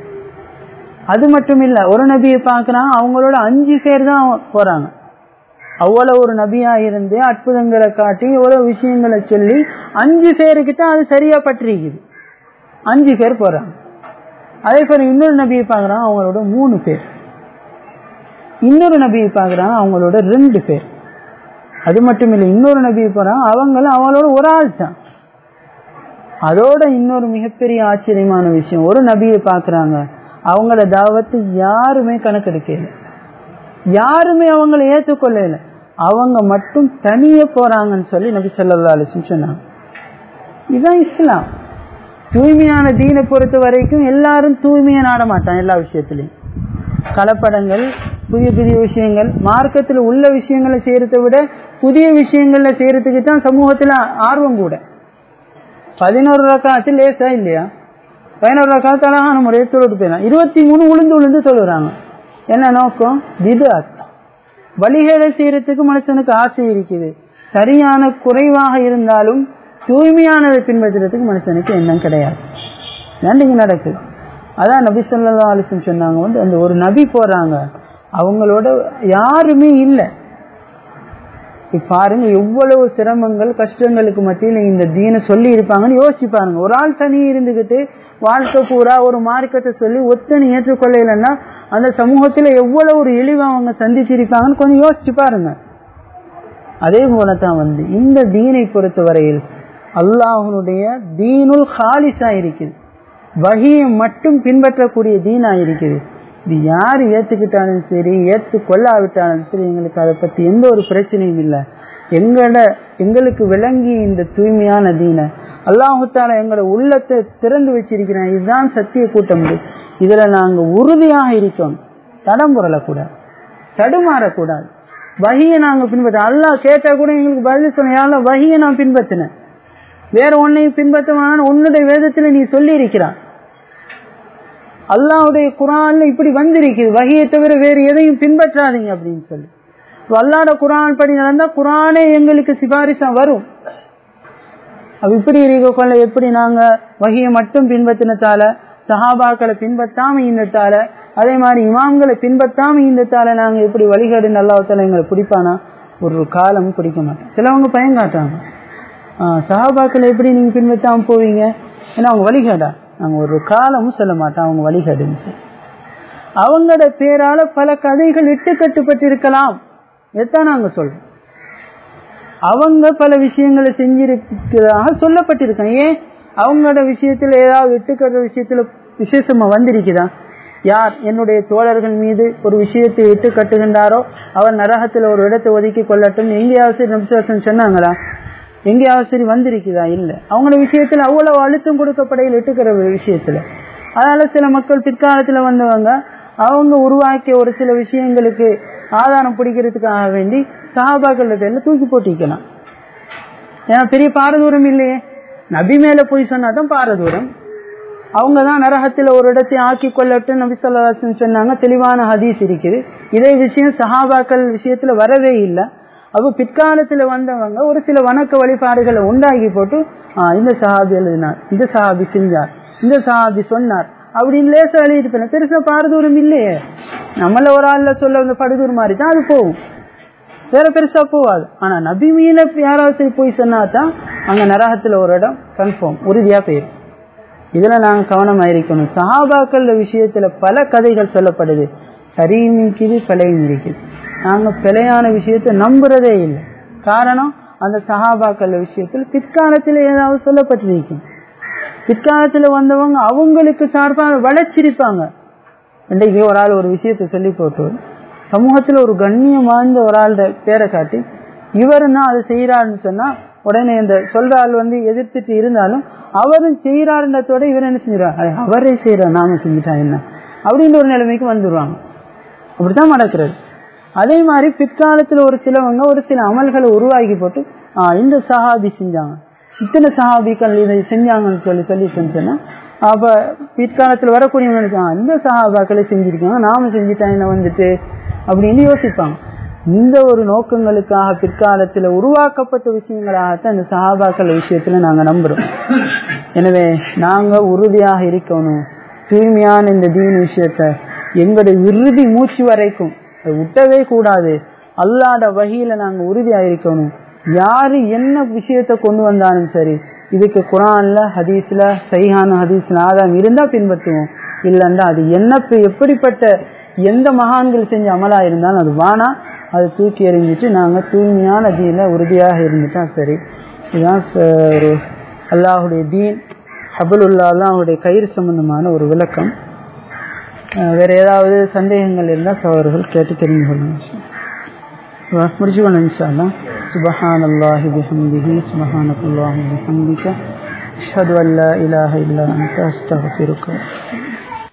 அது மட்டும் இல்ல ஒரு நபியை பார்க்குறாங்க அவங்களோட அஞ்சு பேர் தான் போறாங்க அவ்வளவு ஒரு நபியா இருந்து அற்புதங்களை காட்டி எவ்வளவு விஷயங்களை சொல்லி அஞ்சு பேருக்கிட்ட அது சரியா பற்றிக்குது அஞ்சு பேர் போறாங்க அதே போல இன்னொரு நபியை பார்க்குறாங்க அவங்களோட மூணு பேர் இன்னொரு நபியை பார்க்குறாங்க அவங்களோட ரெண்டு பேர் அது மட்டும் இல்லை இன்னொரு நபி போறாங்க அவங்களும் அவங்களோட ஒரு ஆள் தான் அதோட இன்னொரு மிகப்பெரிய ஆச்சரியமான விஷயம் ஒரு நபியை பாக்குறாங்க அவங்களோட தாவத்து யாருமே கணக்கெடுக்கல யாருமே அவங்கள ஏற்றுக்கொள்ளல அவங்க மட்டும் தனியே போறாங்கன்னு சொல்லி நபி சொல்லா அலிசன் சொன்னாங்க இதுதான் இஸ்லாம் தூய்மையான தீனை பொறுத்த வரைக்கும் எல்லாரும் தூய்மையா நாட மாட்டான் எல்லா விஷயத்திலையும் கலப்படங்கள் புதிய புதிய விஷயங்கள் மார்க்கத்தில் உள்ள விஷயங்களை செய்யறதை விட புதிய விஷயங்கள்ல செய்யறதுக்கு தான் சமூகத்துல ஆர்வம் கூட பதினோரு ரக்காச்சு லேசா இல்லையா பதினோரு ரக்காத்து அழகான முறையை தொழுட்டு போயிடலாம் இருபத்தி மூணு உளுந்து உளுந்து தொழுறாங்க என்ன நோக்கம் விதாத் வழிகளை செய்யறதுக்கு மனுஷனுக்கு ஆசை இருக்குது சரியான குறைவாக இருந்தாலும் தூய்மையானதை பின்பற்றுறதுக்கு மனுஷனுக்கு எண்ணம் கிடையாது நன்றிங்க நடக்குது அதான் நபி சொல்லா அலிசன் சொன்னாங்க வந்து அந்த ஒரு நபி போறாங்க அவங்களோட யாருமே இல்லை பாருங்க எவ்வளவு சிரமங்கள் கஷ்டங்களுக்கு மத்தியில் இந்த தீனை சொல்லி இருப்பாங்கன்னு யோசிச்சு பாருங்க ஒரு ஆள் தனி இருந்துகிட்டு வாழ்க்கை பூரா ஒரு மார்க்கத்தை சொல்லி ஒத்தனை ஏற்றுக்கொள்ளலைன்னா அந்த சமூகத்துல எவ்வளவு ஒரு இழிவு அவங்க சந்திச்சிருப்பாங்கன்னு கொஞ்சம் யோசிச்சு பாருங்க அதே போலதான் வந்து இந்த தீனை பொறுத்த வரையில் அல்லாஹனுடைய தீனுல் ஹாலிஸா இருக்குது வகியை மட்டும் பின்பற்றக்கூடிய தீனா இருக்குது இது யார் ஏத்துக்கிட்டாலும் சரி ஏத்து கொள்ளாவிட்டாலும் சரி எங்களுக்கு அதை பத்தி எந்த ஒரு பிரச்சனையும் இல்லை எங்களோட எங்களுக்கு விளங்கி இந்த தூய்மையான தீனை அல்லாஹுத்தால எங்களோட உள்ளத்தை திறந்து வச்சிருக்கிறேன் இதுதான் சத்திய கூட்டம் இதுல நாங்க உறுதியாக இருக்கோம் தடம் புரளக்கூடாது தடுமாறக்கூடாது வகியை நாங்க பின்பற்ற அல்லா கேட்டா கூட எங்களுக்கு பதில் சொன்ன வகியை நான் பின்பற்றினேன் வேற ஒன்னையும் பின்பற்ற உன்னுடைய வேதத்துல நீ சொல்லி இருக்கிறான் அல்லாவுடைய குரான்ல இப்படி வந்திருக்குது வகையை தவிர வேறு எதையும் பின்பற்றாதீங்க அப்படின்னு சொல்லி அல்லாட குரான் படி நடந்தா குரானே எங்களுக்கு சிபாரிசா வரும் அப்ப இப்படி இருக்கக்குள்ள எப்படி நாங்க வகையை மட்டும் பின்பற்றினத்தால சஹாபாக்களை பின்பற்றாம இருந்ததால அதே மாதிரி இமாம்களை பின்பற்றாம இருந்ததால நாங்க எப்படி வழிகாடு நல்லாவத்தால எங்களை பிடிப்பானா ஒரு காலம் பிடிக்க மாட்டோம் சிலவங்க பயங்காட்டாங்க சஹாபாக்களை எப்படி நீங்க பின்பற்றாம போவீங்க ஏன்னா அவங்க வழிகாடா நாங்க ஒரு காலமும் சொல்ல மாட்டோம் அவங்க வழிகாடுன்னு அவங்களோட பேரால பல கதைகள் இட்டு கட்டுப்பட்டிருக்கலாம் எத்தான் நாங்க சொல்றோம் அவங்க பல விஷயங்களை செஞ்சிருக்கிறதாக சொல்லப்பட்டிருக்கோம் ஏன் அவங்களோட விஷயத்துல ஏதாவது இட்டுக்கட்டுற விஷயத்துல விசேஷமா வந்திருக்குதா யார் என்னுடைய தோழர்கள் மீது ஒரு விஷயத்தை இட்டு கட்டுகின்றாரோ அவர் நரகத்துல ஒரு இடத்தை ஒதுக்கி கொள்ளட்டும் எங்கேயாவது நம்சாசன் சொன்னாங்களா எங்கேயாவது சரி வந்திருக்குதா இல்ல அவங்களோட விஷயத்துல அவ்வளவு அழுத்தம் கொடுக்கப்படையில் இட்டுக்கிற விஷயத்துல அதனால சில மக்கள் பிற்காலத்துல வந்தவங்க அவங்க உருவாக்கிய ஒரு சில விஷயங்களுக்கு ஆதாரம் பிடிக்கிறதுக்காக வேண்டி சஹாபாக்கள் பேர்ல தூக்கி போட்டிக்கலாம் ஏன்னா பெரிய பாரதூரம் இல்லையே நபி மேல போய் சொன்னாதான் பாரதூரம் அவங்க தான் நரகத்துல ஒரு இடத்தை ஆக்கி கொள்ளட்டும் நபி சொல்லாசன் சொன்னாங்க தெளிவான ஹதீஸ் இருக்குது இதே விஷயம் சஹாபாக்கள் விஷயத்துல வரவே இல்லை அப்போ பிற்காலத்துல வந்தவங்க ஒரு சில வணக்க வழிபாடுகளை உண்டாக்கி போட்டு இந்த சஹாபி எழுதினார் இந்த சஹாபி செஞ்சார் இந்த சஹாபி சொன்னார் அப்படின்னு லேசா எழுதிட்டு போன பெருசா பாரதூரம் இல்லையே நம்மள ஒரு ஆள்ல சொல்ல அந்த படுதூர் மாதிரி தான் அது போகும் வேற பெருசா போவாது ஆனா நபி மீன யாராவது போய் சொன்னா தான் அங்க நரகத்துல ஒரு இடம் கன்ஃபார்ம் உறுதியா போயிடும் இதுல நாங்க கவனமா இருக்கணும் சஹாபாக்கள் விஷயத்துல பல கதைகள் சொல்லப்படுது சரியும் இருக்குது பிழையும் இருக்குது நாங்க பிழையான விஷயத்தை நம்புறதே இல்லை காரணம் அந்த சஹாபாக்கள் விஷயத்துல பிற்காலத்துல ஏதாவது சொல்லப்பட்டிருக்கும் பிற்காலத்துல வந்தவங்க அவங்களுக்கு சார்பாக வளர்ச்சிருப்பாங்க இன்றைக்கு ஒரு ஆள் ஒரு விஷயத்த சொல்லி போட்டு சமூகத்துல ஒரு கண்ணியம் வாய்ந்த ஒரு ஆளோட பேரை காட்டி இவரும் தான் அதை செய்யறாருன்னு சொன்னா உடனே இந்த சொல்ற ஆள் வந்து எதிர்த்துட்டு இருந்தாலும் அவரும் செய்யறாருன்றதோட இவர் என்ன செஞ்சிருவாங்க அவரே செய்யறார் நாம செஞ்சுட்டா என்ன அப்படின்ற ஒரு நிலைமைக்கு வந்துடுவாங்க அப்படித்தான் நடக்கிறது அதே மாதிரி பிற்காலத்துல ஒரு சிலவங்க ஒரு சில அமல்களை உருவாக்கி போட்டு ஆஹ் இந்த சஹாபி செஞ்சாங்க இத்தனை சஹாபிகள் இதை செஞ்சாங்கன்னு சொல்லி சொல்லிட்டு சொன்னா அப்ப பிற்காலத்துல வரக்கூடியவங்க இந்த சஹாபாக்களை செஞ்சிருக்காங்க நாம செஞ்சுட்டா என்ன வந்துட்டு அப்படின்னு யோசிப்பாங்க இந்த ஒரு நோக்கங்களுக்காக பிற்காலத்துல உருவாக்கப்பட்ட விஷயங்களாகத்தான் இந்த சஹாபாக்கள் விஷயத்துல நாங்க நம்புறோம் எனவே நாங்க உறுதியாக இருக்கணும் தூய்மையான இந்த தீன் விஷயத்த எங்களுடைய இறுதி மூச்சு வரைக்கும் விட்டவே கூடாது அல்லாட வகையில நாங்க உறுதியா இருக்கணும் யாரு என்ன விஷயத்த கொண்டு வந்தாலும் சரி இதுக்கு குரான்ல ஹதீஸ்ல சைஹான ஹதீஸ்ல ஆதாரம் இருந்தா பின்பற்றுவோம் இல்லைன்னா அது என்ன எப்படிப்பட்ட எந்த மகான்கள் செஞ்ச அமலா இருந்தாலும் அது வானா அதை தூக்கி எறிஞ்சிட்டு நாங்கள் தூய்மையான தீனில் உறுதியாக இருந்துட்டா சரி இதுதான் ஒரு அல்லாஹுடைய தீன் ஹபுலுல்லாலாம் அவருடைய கயிறு சம்பந்தமான ஒரு விளக்கம் வேற ஏதாவது சந்தேகங்கள் இருந்தால் சவர்கள் கேட்டு தெரிந்து கொள்ளுங்க முடிச்சுக்கணும் இன்ஷால்லாம் سبحان الله بحمده سبحانك اللهم وبحمدك أشهد أن لا إله إلا أنت أستغفرك